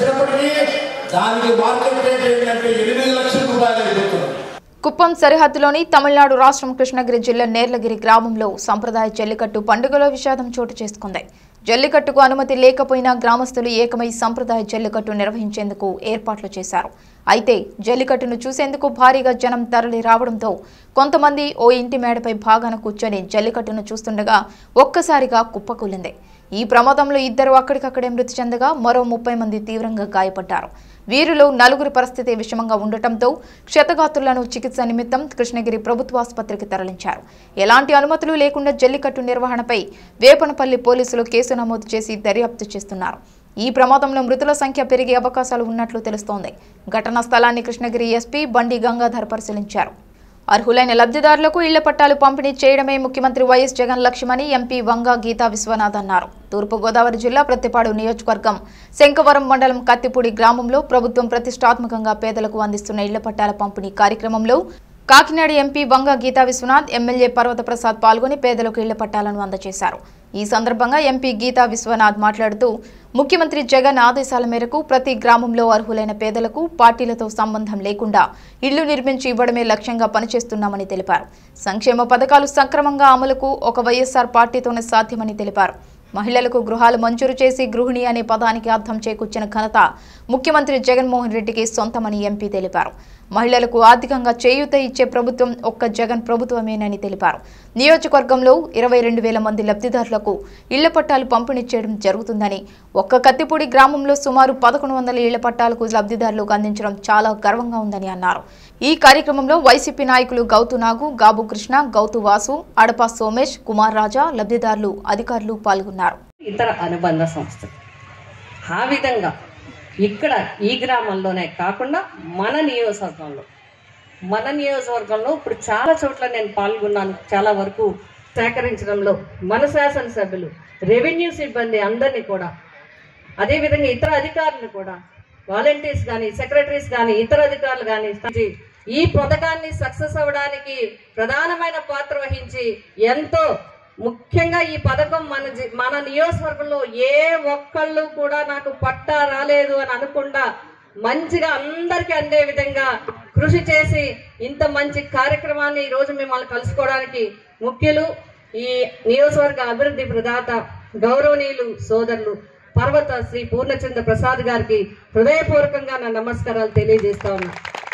Speaker 12: దానికి మార్కెట్ రేట్ ఏంటంటే ఎనిమిది లక్షల రూపాయలు అయిపోతుంది
Speaker 1: కుప్పం సరిహద్దులోని తమిళనాడు రాష్ట్రం కృష్ణగిరి జిల్లా నేర్లగిరి గ్రామంలో సంప్రదాయ జల్లికట్టు పండుగలో విషాదం చోటు చేసుకుంది జల్లికట్టుకు అనుమతి లేకపోయినా గ్రామస్తులు ఏకమై సంప్రదాయ జల్లికట్టు నిర్వహించేందుకు ఏర్పాట్లు చేశారు అయితే జల్లికట్టును చూసేందుకు భారీగా జనం తరలి రావడంతో కొంతమంది ఓ ఇంటి మేడపై భాగాన కూర్చొని జల్లికట్టును చూస్తుండగా ఒక్కసారిగా కుప్పకూలింది ఈ ప్రమాదంలో ఇద్దరు అక్కడికక్కడే మృతి చెందగా మరో ముప్పై మంది తీవ్రంగా గాయపడ్డారు వీరిలో నలుగురి పరిస్థితి విషమంగా ఉండటంతో క్షతగాత్రులను చికిత్స నిమిత్తం కృష్ణగిరి ప్రభుత్వ ఆసుపత్రికి తరలించారు ఎలాంటి అనుమతులు లేకుండా జల్లికట్టు నిర్వహణపై వేపనపల్లి పోలీసులు కేసు నమోదు చేసి దర్యాప్తు చేస్తున్నారు ఈ ప్రమాదంలో మృతుల సంఖ్య పెరిగే అవకాశాలు ఉన్నట్లు తెలుస్తోంది ఘటనా స్థలాన్ని కృష్ణగిరి ఎస్పీ బండి గంగాధర్ పరిశీలించారు అర్హులైన లబ్ధిదారులకు ఇళ్ల పట్టాలు పంపిణీ చేయడమే ముఖ్యమంత్రి వైఎస్ జగన్ లక్ష్యమని ఎంపీ వంగా గీతా విశ్వనాథ్ అన్నారు తూర్పుగోదావరి జిల్లా ప్రత్తిపాడు నియోజకవర్గం శంకవరం మండలం కత్తిపూడి గ్రామంలో ప్రభుత్వం ప్రతిష్టాత్మకంగా పేదలకు అందిస్తున్న ఇళ్ల పట్టాల పంపిణీ కార్యక్రమంలో కాకినాడ ఎంపీ వంగ గీతా విశ్వనాథ్ ఎమ్మెల్యే పర్వత ప్రసాద్ పాల్గొని పేదలకు ఇళ్ల పట్టాలను అందజేశారు ఈ సందర్భంగా ఎంపీ గీతా విశ్వనాథ్ మాట్లాడుతూ ముఖ్యమంత్రి జగన్ ఆదేశాల మేరకు ప్రతి గ్రామంలో అర్హులైన పేదలకు పార్టీలతో సంబంధం లేకుండా ఇళ్లు నిర్మించి ఇవ్వడమే లక్ష్యంగా పనిచేస్తున్నామని తెలిపారు సంక్షేమ పథకాలు సక్రమంగా అమలుకు ఒక వైఎస్ఆర్ పార్టీతోనే సాధ్యమని తెలిపారు మహిళలకు గృహాలు మంజూరు చేసి గృహిణి అనే పదానికి అర్థం చేకూర్చిన ఘనత ముఖ్యమంత్రి జగన్మోహన్ రెడ్డికి సొంతమని ఎంపీ తెలిపారు మహిళలకు ఆర్థికంగా చేయూత ఇచ్చే ప్రభుత్వం ఒక్క జగన్ ప్రభుత్వమేనని తెలిపారు నియోజకవర్గంలో ఇరవై రెండు వేల మంది లబ్ధిదారులకు ఇళ్ల పట్టాలు పంపిణీ చేయడం జరుగుతుందని ఒక్క కత్తిపూడి గ్రామంలో సుమారు పదకొండు వందల ఇళ్ల పట్టాలకు లబ్ధిదారులకు అందించడం చాలా గర్వంగా ఉందని అన్నారు ఈ కార్యక్రమంలో వైసీపీ నాయకులు గౌతు నాగు గాబు కృష్ణ గౌతు వాసు అడపా సోమేష్ కుమార్ రాజా లబ్ధిదారులు అధికారులు పాల్గొన్నారు
Speaker 13: ఇతర అనుబంధ సంస్థలు ఆ విధంగా ఇక్కడ ఈ గ్రామంలోనే కాకుండా మన నియోజకవర్గంలో మన నియోజకవర్గంలో ఇప్పుడు చాలా చోట్ల నేను పాల్గొన్నాను చాలా వరకు సేకరించడంలో మన శాసనసభ్యులు రెవెన్యూ సిబ్బంది అందరినీ కూడా అదేవిధంగా ఇతర అధికారులు కూడా వాలంటీర్స్ కానీ సెక్రటరీస్ కానీ ఇతర అధికారులు కానీ ఈ పథకాన్ని సక్సెస్ అవ్వడానికి ప్రధానమైన పాత్ర వహించి ఎంతో ముఖ్యంగా ఈ పథకం మన జి- మన నియోజకవర్గంలో ఏ ఒక్కళ్ళు కూడా నాకు పట్టా రాలేదు అని అనకుండా మంచిగా అందరికీ అందే విధంగా కృషి చేసి ఇంత మంచి కార్యక్రమాన్ని ఈ రోజు మిమ్మల్ని కలుసుకోవడానికి ముఖ్యులు ఈ నియోజకవర్గ అభివృద్ధి ప్రదాత గౌరవనీయులు సోదరులు పర్వత శ్రీ పూర్ణచంద్ర ప్రసాద్ గారికి హృదయపూర్వకంగా నా నమస్కారాలు తెలియజేస్తా ఉన్నా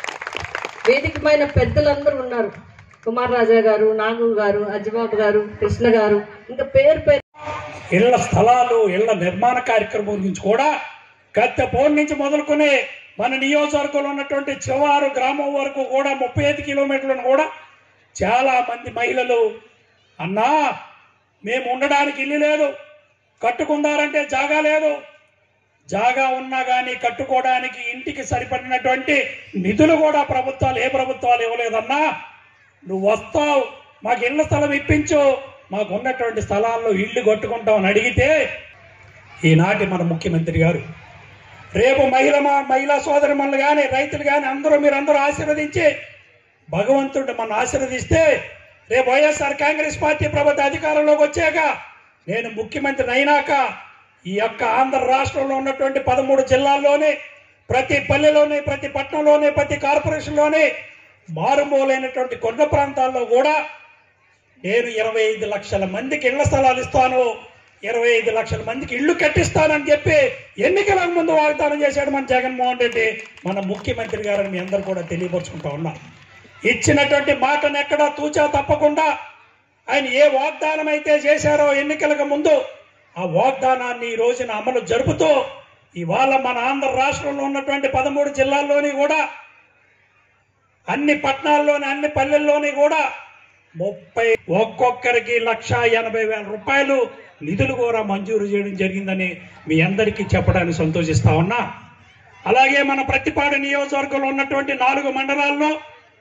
Speaker 13: వేదికమైన పెద్దలందరూ ఉన్నారు కుమార్ రాజా గారు నాగు గారు అజ్జిబాబు గారు కృష్ణ గారు ఇంకా పేరు పేరు
Speaker 14: ఇళ్ల స్థలాలు ఇళ్ల నిర్మాణ కార్యక్రమం గురించి కూడా కత్తెపోన్ నుంచి మొదలుకొని మన నియోజకవర్గంలో ఉన్నటువంటి చివారు గ్రామం వరకు కూడా ముప్పై ఐదు కిలోమీటర్లను కూడా చాలా మంది మహిళలు అన్నా మేము ఉండడానికి ఇల్లు లేదు కట్టుకుందారంటే జాగా లేదు జాగా ఉన్నా కానీ కట్టుకోవడానికి ఇంటికి సరిపడినటువంటి నిధులు కూడా ప్రభుత్వాలు ఏ ప్రభుత్వాలు ఇవ్వలేదన్నా నువ్వు వస్తావు మాకు ఇళ్ల స్థలం ఇప్పించు మాకు ఉన్నటువంటి స్థలాల్లో ఇల్లు కట్టుకుంటామని అడిగితే ఈనాటి మన ముఖ్యమంత్రి గారు రేపు మహిళ మహిళా సోదరి మనలు కానీ రైతులు కానీ అందరూ మీరు అందరూ ఆశీర్వదించి భగవంతుడు మన ఆశీర్వదిస్తే రేపు వైఎస్ఆర్ కాంగ్రెస్ పార్టీ ప్రభుత్వ అధికారంలోకి వచ్చాక నేను ముఖ్యమంత్రి అయినాక ఈ యొక్క ఆంధ్ర రాష్ట్రంలో ఉన్నటువంటి పదమూడు జిల్లాల్లోనే ప్రతి పల్లెలోనే ప్రతి పట్టణంలోనే ప్రతి కార్పొరేషన్లోనే మారుమూలైనటువంటి కొండ ప్రాంతాల్లో కూడా నేను ఇరవై ఐదు లక్షల మందికి ఇళ్ల స్థలాలు ఇస్తాను ఇరవై ఐదు లక్షల మందికి ఇల్లు కట్టిస్తానని చెప్పి ఎన్నికల ముందు వాగ్దానం చేశాడు మన జగన్మోహన్ రెడ్డి మన ముఖ్యమంత్రి గారని మీ అందరు కూడా తెలియపరుచుకుంటా ఉన్నాం ఇచ్చినటువంటి మాటను ఎక్కడా తూచా తప్పకుండా ఆయన ఏ వాగ్దానం అయితే చేశారో ఎన్నికలకు ముందు ఆ వాగ్దానాన్ని ఈ రోజున అమలు జరుపుతూ ఇవాళ మన ఆంధ్ర రాష్ట్రంలో ఉన్నటువంటి పదమూడు జిల్లాల్లోని కూడా అన్ని పట్టణాల్లోని అన్ని పల్లెల్లోని కూడా ముప్పై ఒక్కొక్కరికి లక్ష ఎనభై వేల రూపాయలు నిధులు కూడా మంజూరు చేయడం జరిగిందని మీ అందరికీ చెప్పడానికి సంతోషిస్తా ఉన్నా అలాగే మన ప్రతిపాడు నియోజకవర్గంలో ఉన్నటువంటి నాలుగు మండలాల్లో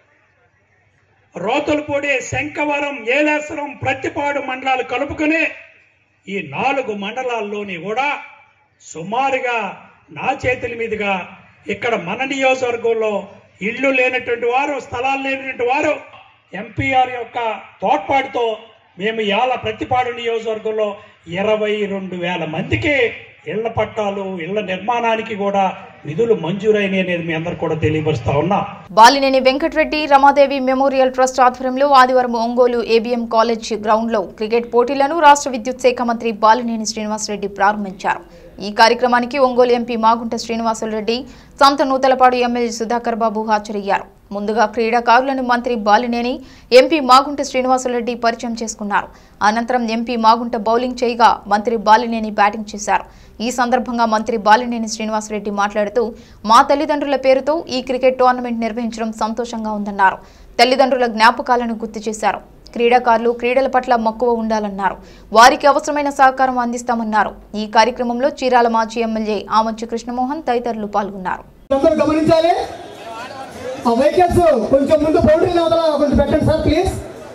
Speaker 14: రోతులపూడి శంఖవరం ఏలేశ్వరం ప్రతిపాడు మండలాలు కలుపుకుని ఈ నాలుగు మండలాల్లోని కూడా సుమారుగా నా చేతుల మీదుగా ఇక్కడ మన నియోజకవర్గంలో ఇళ్ళు లేనటువంటి వారు స్థలాలు లేనటువంటి వారు ఎంపీఆర్ యొక్క తోడ్పాటుతో మేము ఇవాళ ప్రతిపాడు నియోజకవర్గంలో ఇరవై రెండు వేల మందికి ఇళ్ల పట్టాలు ఇళ్ల నిర్మాణానికి కూడా నిధులు మంజూరైనవి అనేది మీ అందరు కూడా తెలియపరుస్తా ఉన్నా
Speaker 1: బాలినేని వెంకటరెడ్డి రమాదేవి మెమోరియల్ ట్రస్ట్ ఆధ్వర్యంలో ఆదివారం ఒంగోలు ఏబీఎం కాలేజ్ గ్రౌండ్లో క్రికెట్ పోటీలను రాష్ట్ర విద్యుత్ శాఖ మంత్రి బాలినేని శ్రీనివాసరెడ్డి ప్రారంభించారు ఈ కార్యక్రమానికి ఒంగోలు ఎంపీ మాగుంట శ్రీనివాసులరెడ్డి సంత నూతలపాడు ఎమ్మెల్యే సుధాకర్ బాబు హాజరయ్యారు ముందుగా క్రీడాకారులను మంత్రి బాలినేని ఎంపీ మాగుంట శ్రీనివాసులరెడ్డి పరిచయం చేసుకున్నారు అనంతరం ఎంపీ మాగుంట బౌలింగ్ చేయగా మంత్రి బాలినేని బ్యాటింగ్ చేశారు ఈ సందర్భంగా మంత్రి బాలినేని శ్రీనివాసరెడ్డి మాట్లాడుతూ మా తల్లిదండ్రుల పేరుతో ఈ క్రికెట్ టోర్నమెంట్ నిర్వహించడం సంతోషంగా ఉందన్నారు తల్లిదండ్రుల జ్ఞాపకాలను గుర్తు చేశారు క్రీడాకారులు క్రీడల పట్ల మక్కువ ఉండాలన్నారు వారికి అవసరమైన సహకారం అందిస్తామన్నారు ఈ కార్యక్రమంలో చీరాల మాజీ ఎమ్మెల్యే ఆమంచి కృష్ణమోహన్ తదితరులు పాల్గొన్నారు
Speaker 15: అందరూ గమనించాలి ఆ వెహికల్స్ కొంచెం ముందు బౌండరీ అవతల కొంచెం పెట్టండి సార్ ప్లీజ్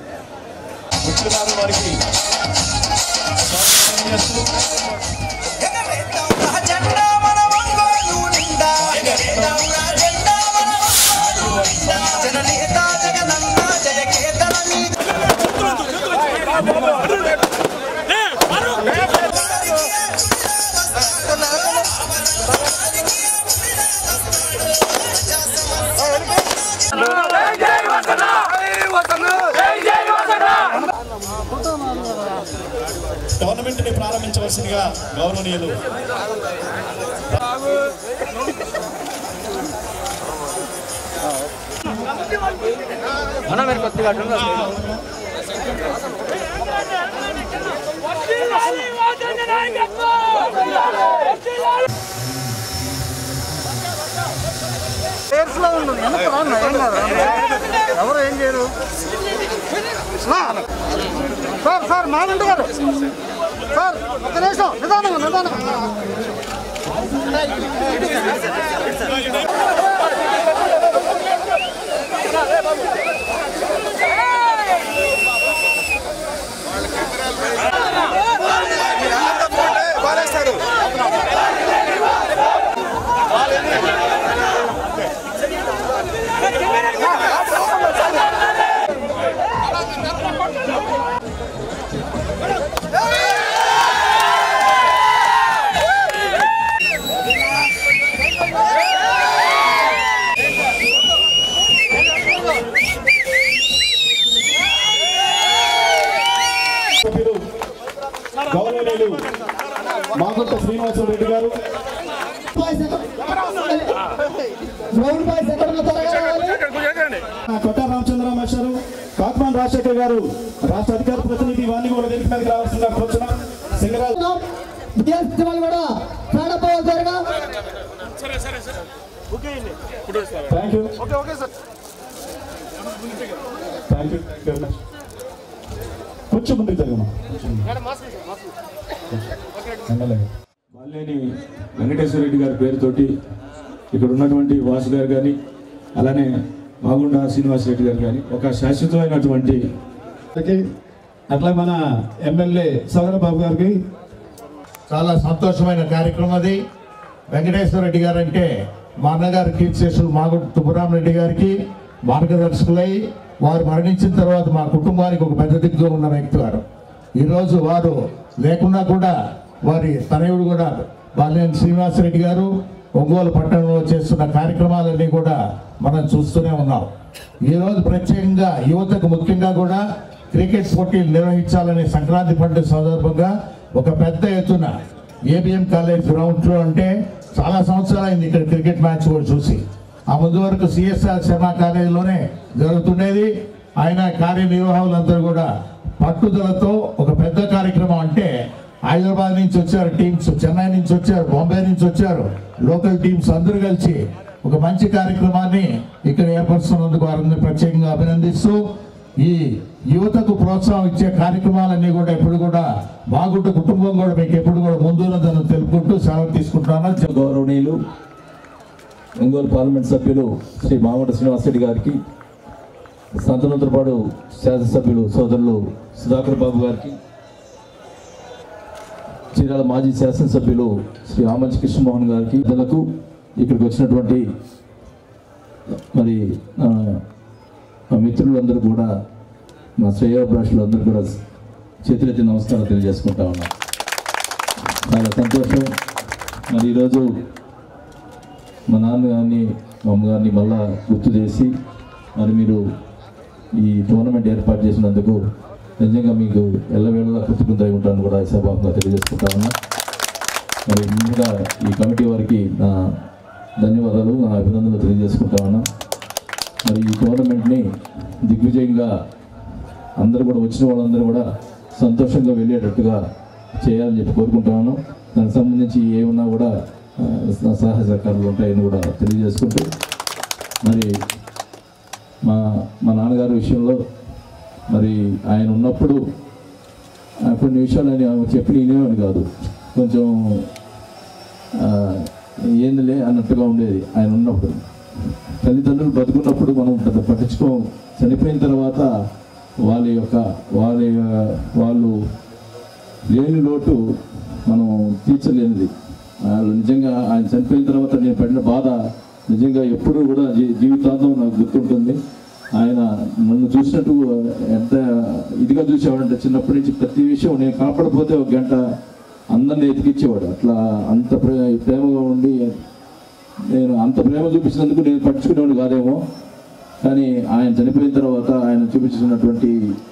Speaker 16: టోర్నమెంట్ ని ప్రారంభించవలసిందిగా గౌరవనీయులు
Speaker 15: ఎవరు ఏం చేయరు సార్ సార్ మానండి గారు సార్ ఒక నిమిషం నిదానం నిదానం
Speaker 16: గౌరవనీయులు మాగుంట శ్రీనివాసరెడ్డి గారు
Speaker 15: గ్రౌండ్ బాయ్స్ ఎక్కడ ఉన్నా త్వరగా రావాలి.
Speaker 16: కొట్ట రామచంద్ర మాస్టారు కాకమాన్ రాజశేఖర్ గారు రాష్ట్ర అధికార ప్రతినిధి ఇవన్నీ కూడా వేదిక మీదకి రావాల్సిందిగా కోరుతున్నాం సింగరాజ్
Speaker 15: విద్యార్థి వాళ్ళు కూడా స్టాండప్ అవ్వాలి త్వరగా
Speaker 16: thank you thank you very much కొంచెం ముందుకు జరగమా
Speaker 17: బాలినేని వెంకటేశ్వర రెడ్డి గారి పేరుతోటి ఇక్కడ ఉన్నటువంటి వాసు గారు కానీ అలానే మాగుండ శ్రీనివాస్ రెడ్డి గారు కానీ ఒక శాశ్వతమైనటువంటి
Speaker 16: అట్లా మన ఎమ్మెల్యే సోదర బాబు గారికి
Speaker 12: చాలా సంతోషమైన కార్యక్రమం అది వెంకటేశ్వర రెడ్డి గారు అంటే మా అన్నగారు కీర్తిశేషులు మాగుంట తుబ్బరాం రెడ్డి గారికి మార్గదర్శకులై వారు మరణించిన తర్వాత మా కుటుంబానికి ఒక పెద్ద దిగ్గు ఉన్న వ్యక్తి వారు ఈరోజు వారు లేకున్నా కూడా వారి తనయుడు కూడా బాలినేని శ్రీనివాసరెడ్డి గారు ఒంగోలు పట్టణంలో చేస్తున్న కార్యక్రమాలన్నీ కూడా మనం చూస్తూనే ఉన్నాం ఈరోజు ప్రత్యేకంగా యువతకు ముఖ్యంగా కూడా క్రికెట్ పోటీలు నిర్వహించాలనే సంక్రాంతి పండుగ సందర్భంగా ఒక పెద్ద ఎత్తున ఏబిఎం కాలేజ్ గ్రౌండ్లో అంటే చాలా సంవత్సరాలైంది ఇక్కడ క్రికెట్ మ్యాచ్ కూడా చూసి ఆ ముందు వరకు సిఎస్ఆర్ శర్మ కాలేజీలోనే జరుగుతుండేది ఆయన కార్యనిర్వాహకులందరూ కూడా పట్టుదలతో ఒక పెద్ద కార్యక్రమం అంటే హైదరాబాద్ నుంచి వచ్చారు టీమ్స్ చెన్నై నుంచి వచ్చారు బాంబే నుంచి వచ్చారు లోకల్ టీమ్స్ అందరూ కలిసి ఒక మంచి కార్యక్రమాన్ని ఇక్కడ ఏర్పరుస్తున్నందుకు వారిని ప్రత్యేకంగా అభినందిస్తూ ఈ యువతకు ప్రోత్సాహం ఇచ్చే కార్యక్రమాలన్నీ కూడా ఎప్పుడు కూడా బాగుంటే కుటుంబం కూడా మీకు ఎప్పుడు కూడా ముందున్నదని తెలుపుకుంటూ సెలవు తీసుకుంటున్నాను
Speaker 17: గౌరవనీయులు ఒంగోలు పార్లమెంట్ సభ్యులు శ్రీ మామట శ్రీనివాసరెడ్డి గారికి సంతనంతరపాడు శాసనసభ్యులు సోదరులు సుధాకర్ బాబు గారికి చీరాల మాజీ శాసనసభ్యులు శ్రీ ఆమంచి కృష్ణమోహన్ గారికి ఇతరులకు ఇక్కడికి వచ్చినటువంటి మరి ఆ, మా మిత్రులందరూ కూడా మా శ్రేయోభిలాషులు అందరూ కూడా చేతులెత్తి నమస్కారం తెలియజేసుకుంటా ఉన్నాం చాలా సంతోషం మరి ఈరోజు మా నాన్నగారిని మా అమ్మగారిని మళ్ళా గుర్తు చేసి మరి మీరు ఈ టోర్నమెంట్ ఏర్పాటు చేసినందుకు నిజంగా మీకు ఎల్లవేళలా కృతజ్ఞతై ఉంటాను కూడా ఈ సభాముగా తెలియజేసుకుంటా ఉన్నా మరి ముందుగా ఈ కమిటీ వారికి నా ధన్యవాదాలు నా అభినందనలు తెలియజేసుకుంటా ఉన్నా మరి ఈ టోర్నమెంట్ని దిగ్విజయంగా అందరూ కూడా వచ్చిన వాళ్ళందరూ కూడా సంతోషంగా వెళ్ళేటట్టుగా చేయాలని చెప్పి కోరుకుంటా ఉన్నాం దానికి సంబంధించి ఏమన్నా కూడా ఆ, నా సహాయ సహకారాలు ఉంటాయని కూడా తెలియజేసుకుంటూ మరి మా మా నాన్నగారి విషయంలో మరి ఆయన ఉన్నప్పుడు ఆ, కొన్ని విషయాలు ఆయన చెప్పి నేనేమని కాదు కొంచెం ఆ, ఏందిలే అన్నట్టుగా ఉండేది ఆయన ఉన్నప్పుడు తల్లిదండ్రులు బతుకున్నప్పుడు మనం పెద్ద పట్టించుకోం చనిపోయిన తర్వాత వాళ్ళ యొక్క వాళ్ళ వాళ్ళు లేని లోటు మనం తీర్చలేనిది వాళ్ళు నిజంగా ఆయన చనిపోయిన తర్వాత నేను పడిన బాధ నిజంగా ఎప్పుడూ కూడా జీ జీవితాంతం నాకు గుర్తుంటుంది ఆయన నన్ను చూసినట్టు ఎంత ఇదిగా చూసేవాడంటే చిన్నప్పటి నుంచి ప్రతి విషయం నేను కాపాడపోతే ఒక గంట అందరిని ఎతికిచ్చేవాడు అట్లా అంత ప్రే ప్రేమగా ఉండి నేను అంత ప్రేమ చూపించినందుకు నేను పట్టించుకునేవాడు కాదేమో కానీ ఆయన చనిపోయిన తర్వాత ఆయన చూపించినటువంటి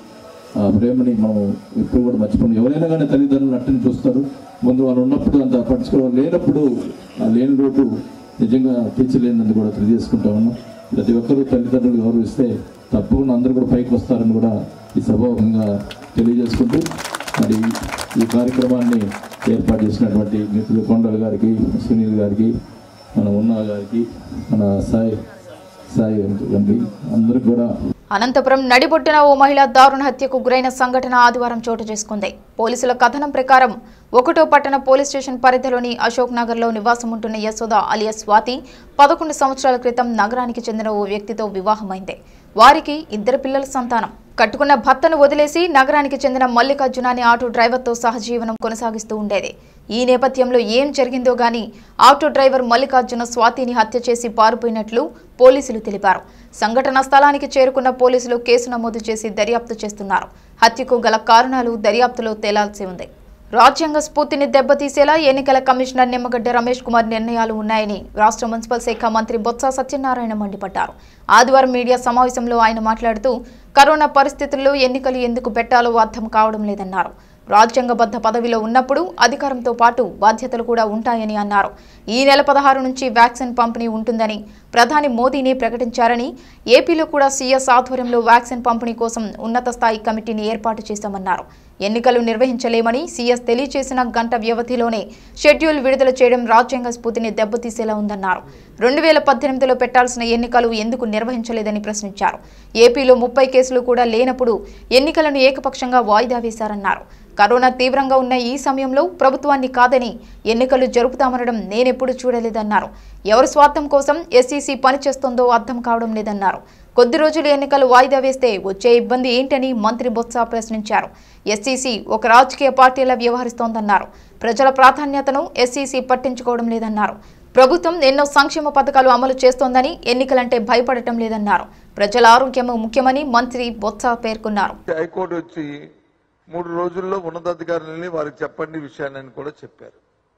Speaker 17: ఆ ప్రేమని మనం ఎప్పుడు కూడా మర్చిపోం ఎవరైనా కానీ తల్లిదండ్రులు అట్టని చూస్తారు ముందు వాళ్ళు ఉన్నప్పుడు అంత పట్టించుకోవడం లేనప్పుడు ఆ లేని లోటు నిజంగా తీర్చలేనిదని కూడా తెలియజేసుకుంటా ఉన్నాం ప్రతి ఒక్కరూ తల్లిదండ్రులు గౌరవిస్తే తప్పకుండా అందరూ కూడా పైకి వస్తారని కూడా ఈ సభాముఖంగా తెలియజేసుకుంటూ మరి ఈ కార్యక్రమాన్ని ఏర్పాటు చేసినటువంటి మిత్రులు కొండల గారికి సునీల్ గారికి మన ఉన్నా గారికి మన సాయి సాయి గారికి అందరికి కూడా
Speaker 1: అనంతపురం నడిబొడ్డున ఓ మహిళ దారుణ హత్యకు గురైన సంఘటన ఆదివారం చోటు చేసుకుంది పోలీసుల కథనం ప్రకారం ఒకటో పట్టణ పోలీస్ స్టేషన్ పరిధిలోని అశోక్ నగర్లో నివాసం ఉంటున్న యశోద అలియా స్వాతి పదకొండు సంవత్సరాల క్రితం నగరానికి చెందిన ఓ వ్యక్తితో వివాహమైంది వారికి ఇద్దరు పిల్లల సంతానం కట్టుకున్న భర్తను వదిలేసి నగరానికి చెందిన మల్లికార్జున అనే ఆటో డ్రైవర్తో సహజీవనం కొనసాగిస్తూ ఉండేది ఈ నేపథ్యంలో ఏం జరిగిందో గాని ఆటో డ్రైవర్ మల్లికార్జున స్వాతిని హత్య చేసి పారిపోయినట్లు పోలీసులు తెలిపారు సంఘటన స్థలానికి చేరుకున్న పోలీసులు కేసు నమోదు చేసి దర్యాప్తు చేస్తున్నారు హత్యకు గల కారణాలు దర్యాప్తులో తేలాల్సి ఉంది రాజ్యాంగ స్ఫూర్తిని దెబ్బతీసేలా ఎన్నికల కమిషనర్ నిమ్మగడ్డ రమేష్ కుమార్ నిర్ణయాలు ఉన్నాయని రాష్ట్ర మున్సిపల్ శాఖ మంత్రి బొత్స సత్యనారాయణ మండిపడ్డారు ఆదివారం మీడియా సమావేశంలో ఆయన మాట్లాడుతూ కరోనా పరిస్థితుల్లో ఎన్నికలు ఎందుకు పెట్టాలో అర్థం కావడం లేదన్నారు రాజ్యాంగబద్ధ పదవిలో ఉన్నప్పుడు అధికారంతో పాటు బాధ్యతలు కూడా ఉంటాయని అన్నారు ఈ నెల పదహారు నుంచి వ్యాక్సిన్ పంపిణీ ఉంటుందని ప్రధాని మోదీనే ప్రకటించారని ఏపీలో కూడా సీఎస్ ఆధ్వర్యంలో వ్యాక్సిన్ పంపిణీ కోసం ఉన్నత స్థాయి కమిటీని ఏర్పాటు చేశామన్నారు ఎన్నికలు నిర్వహించలేమని సీఎస్ తెలియజేసిన గంట వ్యవధిలోనే షెడ్యూల్ విడుదల చేయడం రాజ్యాంగ స్ఫూర్తిని దెబ్బతీసేలా ఉందన్నారు రెండు వేల పద్దెనిమిదిలో పెట్టాల్సిన ఎన్నికలు ఎందుకు నిర్వహించలేదని ప్రశ్నించారు ఏపీలో ముప్పై కేసులు కూడా లేనప్పుడు ఎన్నికలను ఏకపక్షంగా వాయిదా వేశారన్నారు కరోనా తీవ్రంగా ఉన్న ఈ సమయంలో ప్రభుత్వాన్ని కాదని ఎన్నికలు జరుపుతామనడం నేనెప్పుడు చూడలేదన్నారు ఎవరి స్వార్థం కోసం ఎస్ఈసీ పనిచేస్తోందో అర్థం కావడం లేదన్నారు కొద్ది రోజులు ఎన్నికలు వాయిదా వేస్తే వచ్చే ఇబ్బంది ఏంటని మంత్రి బొత్స ప్రశ్నించారు ఎస్ఈసీ ఒక రాజకీయ పార్టీలా వ్యవహరిస్తోందన్నారు ప్రజల ప్రాధాన్యతను ఎస్ఈసీ పట్టించుకోవడం లేదన్నారు ప్రభుత్వం ఎన్నో సంక్షేమ పథకాలు అమలు చేస్తోందని ఎన్నికలంటే భయపడటం లేదన్నారు ప్రజల ఆరోగ్యం ముఖ్యమని మంత్రి బొత్స పేర్కొన్నారు
Speaker 18: హైకోర్టు వచ్చి మూడు రోజుల్లో ఉన్నతాధికారులని వారికి చెప్పండి విషయాన్ని అని కూడా చెప్పారు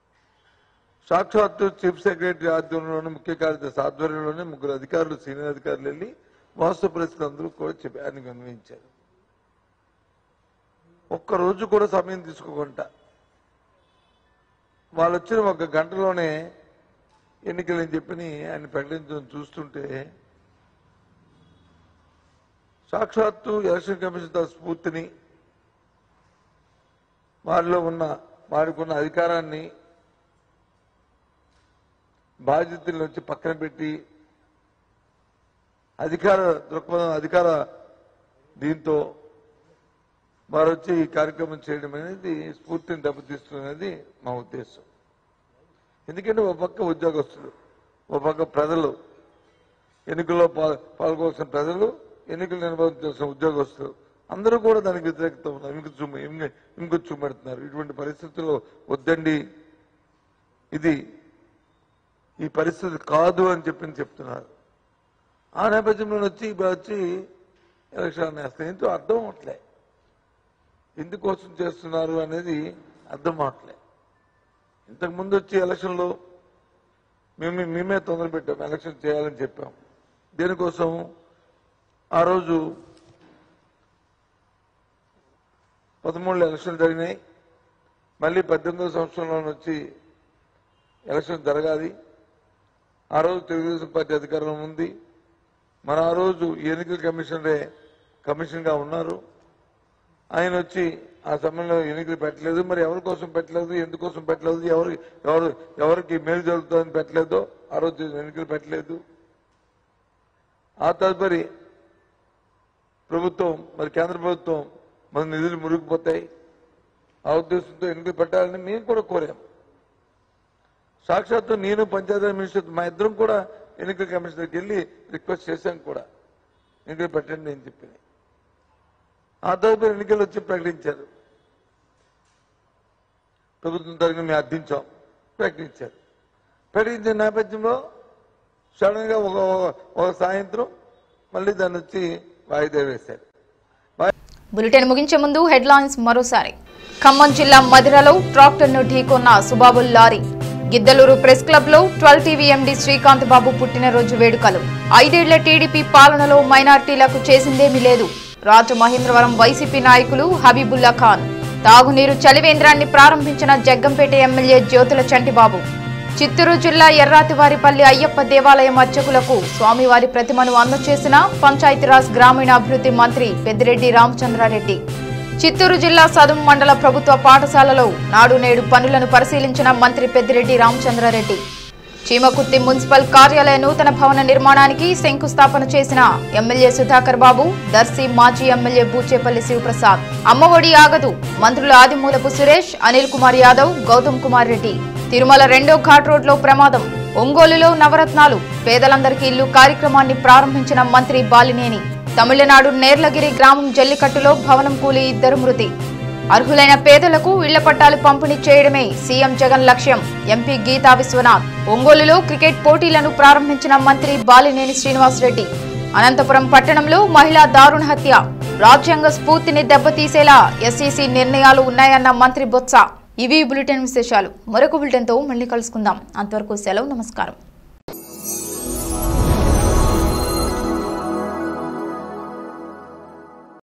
Speaker 18: సాక్షాత్తు చీఫ్ సెక్రటరీ ఆధ్వర్యంలోనే ముఖ్య కార్యదర్శి ఆధ్వర్యంలోనే ముగ్గురు అధికారులు సీనియర్ అధికారులు వెళ్ళి వాస్తవ పరిస్థితులు అందరూ కూడా చెప్పి ఆయనకు అన్వయించారు ఒక్క రోజు కూడా సమయం తీసుకోకుండా వాళ్ళు వచ్చిన ఒక గంటలోనే ఎన్నికలని చెప్పని ఆయన ప్రకటించడం చూస్తుంటే సాక్షాత్తు ఎలక్షన్ కమిషన్ తన స్ఫూర్తిని వారిలో ఉన్న వారికి ఉన్న అధికారాన్ని బాధ్యతల నుంచి పక్కన పెట్టి అధికార దృక్పథం అధికార దీంతో వారు వచ్చి ఈ కార్యక్రమం చేయడం అనేది స్ఫూర్తిని దెబ్బతీస్తున్నది మా ఉద్దేశం ఎందుకంటే ఒక పక్క ఉద్యోగస్తులు ఒక పక్క ప్రజలు ఎన్నికల్లో పా- పాల్గొవాల్సిన ప్రజలు ఎన్నికలు నిర్వహించాల్సిన ఉద్యోగస్తులు అందరూ కూడా దానికి వ్యతిరేకత ఉన్నారు ఇంక చూమ ఇంకొక చూపెడుతున్నారు ఇటువంటి పరిస్థితుల్లో వద్దండి ఇది ఈ పరిస్థితి కాదు అని చెప్పి చెప్తున్నారు ఆ నేపథ్యంలో వచ్చి ఇప్పుడు వచ్చి ఎలక్షన్ వేస్తాయి ఎంతో అర్థం అవట్లే ఎందుకోసం చేస్తున్నారు అనేది అర్థం అవట్లే ఇంతకు ముందు వచ్చి ఎలక్షన్లో మేము మేమే తొందర పెట్టాం ఎలక్షన్ చేయాలని చెప్పాం దేనికోసం ఆ రోజు పదమూడులో ఎలక్షన్లు జరిగినాయి మళ్ళీ పద్దెనిమిదో సంవత్సరంలో వచ్చి ఎలక్షన్ జరగాలి ఆ రోజు తెలుగుదేశం పార్టీ అధికారంలో ఉంది మన ఆ రోజు ఎన్నికల కమిషనరే కమిషన్గా ఉన్నారు ఆయన వచ్చి ఆ సమయంలో ఎన్నికలు పెట్టలేదు మరి ఎవరి కోసం పెట్టలేదు ఎందుకోసం పెట్టలేదు ఎవరు ఎవరు ఎవరికి మేలు జరుగుతుందని పెట్టలేదో ఆ రోజు ఎన్నికలు పెట్టలేదు ఆ తదుపరి ప్రభుత్వం మరి కేంద్ర ప్రభుత్వం మన నిధులు మురిగిపోతాయి ఆ ఉద్దేశంతో ఎన్నికలు పెట్టాలని మేము కూడా కోరాం సాక్షాత్తు నేను పంచాయతీ మినిస్టర్ మా ఇద్దరం కూడా ఎన్నికల కమిషన్ దగ్గరికి వెళ్ళి రిక్వెస్ట్ చేశాం కూడా ఎన్నికలు పెట్టండి అని చెప్పి ఆ తదుపరి ఎన్నికలు వచ్చి ప్రకటించారు ప్రభుత్వం తరగతి మేము అర్థించాం ప్రకటించారు ప్రకటించిన నేపథ్యంలో సడన్ గా ఒక ఒక సాయంత్రం మళ్ళీ దాన్ని వచ్చి వాయిదా వేశారు
Speaker 1: బులెటిన్ ముగించే ముందు హెడ్లైన్స్ మరోసారి ఖమ్మం జిల్లా మధిరలో ట్రాక్టర్ను ఢీకొన్న సుబాబుల్ లారీ గిద్దలూరు ప్రెస్ క్లబ్ లో twelve TV MD Srikanth Babu పుట్టినరోజు వేడుకలు ఐదేళ్ల టీడీపీ పాలనలో మైనార్టీలకు చేసిందేమీ లేదు రాజమహేంద్రవరం వైసీపీ నాయకులు హబీబుల్లా ఖాన్ తాగునీరు చలివేంద్రాన్ని ప్రారంభించిన జగ్గంపేట ఎమ్మెల్యే జ్యోతుల చంటిబాబు చిత్తూరు జిల్లా ఎర్రాతివారిపల్లి అయ్యప్ప దేవాలయం అర్చకులకు స్వామివారి ప్రతిమను అందజేసిన పంచాయతీరాజ్ గ్రామీణాభివృద్ధి మంత్రి పెద్దిరెడ్డి రామచంద్రారెడ్డి చిత్తూరు జిల్లా సదుం మండల ప్రభుత్వ పాఠశాలలో నాడు నేడు పనులను పరిశీలించిన మంత్రి పెద్దిరెడ్డి రామచంద్రారెడ్డి చీమకుర్తి మున్సిపల్ కార్యాలయ నూతన భవన నిర్మాణానికి శంకుస్థాపన చేసిన ఎమ్మెల్యే సుధాకర్ బాబు దర్శి మాజీ ఎమ్మెల్యే బూచేపల్లి శివప్రసాద్ అమ్మఒడి ఆగదు మంత్రులు ఆదిమూలపు సురేష్ అనిల్ కుమార్ యాదవ్ గౌతమ్ కుమార్ రెడ్డి తిరుమల రెండో ఘాట్ రోడ్లో ప్రమాదం ఒంగోలులో నవరత్నాలు పేదలందరికీ ఇల్లు కార్యక్రమాన్ని ప్రారంభించిన మంత్రి బాలినేని తమిళనాడు నేర్లగిరి గ్రామం జల్లికట్టులో భవనం కూలి ఇద్దరు మృతి అర్హులైన పేదలకు ఇళ్ల పట్టాలు పంపిణీ చేయడమే సీఎం జగన్ లక్ష్యం ఎంపీ గీతా విశ్వనాథ్ ఒంగోలులో క్రికెట్ పోటీలను ప్రారంభించిన మంత్రి బాలినేని శ్రీనివాసరెడ్డి అనంతపురం పట్టణంలో మహిళా దారుణ హత్య రాజ్యాంగ స్ఫూర్తిని దెబ్బతీసేలా ఎస్ఈసీ నిర్ణయాలు ఉన్నాయన్న మంత్రి బొత్స ఇవి బులెటిన్ విశేషాలు మరొక బులెటిన్తో మళ్ళీ కలుసుకుందాం అంతవరకు సెలవు నమస్కారం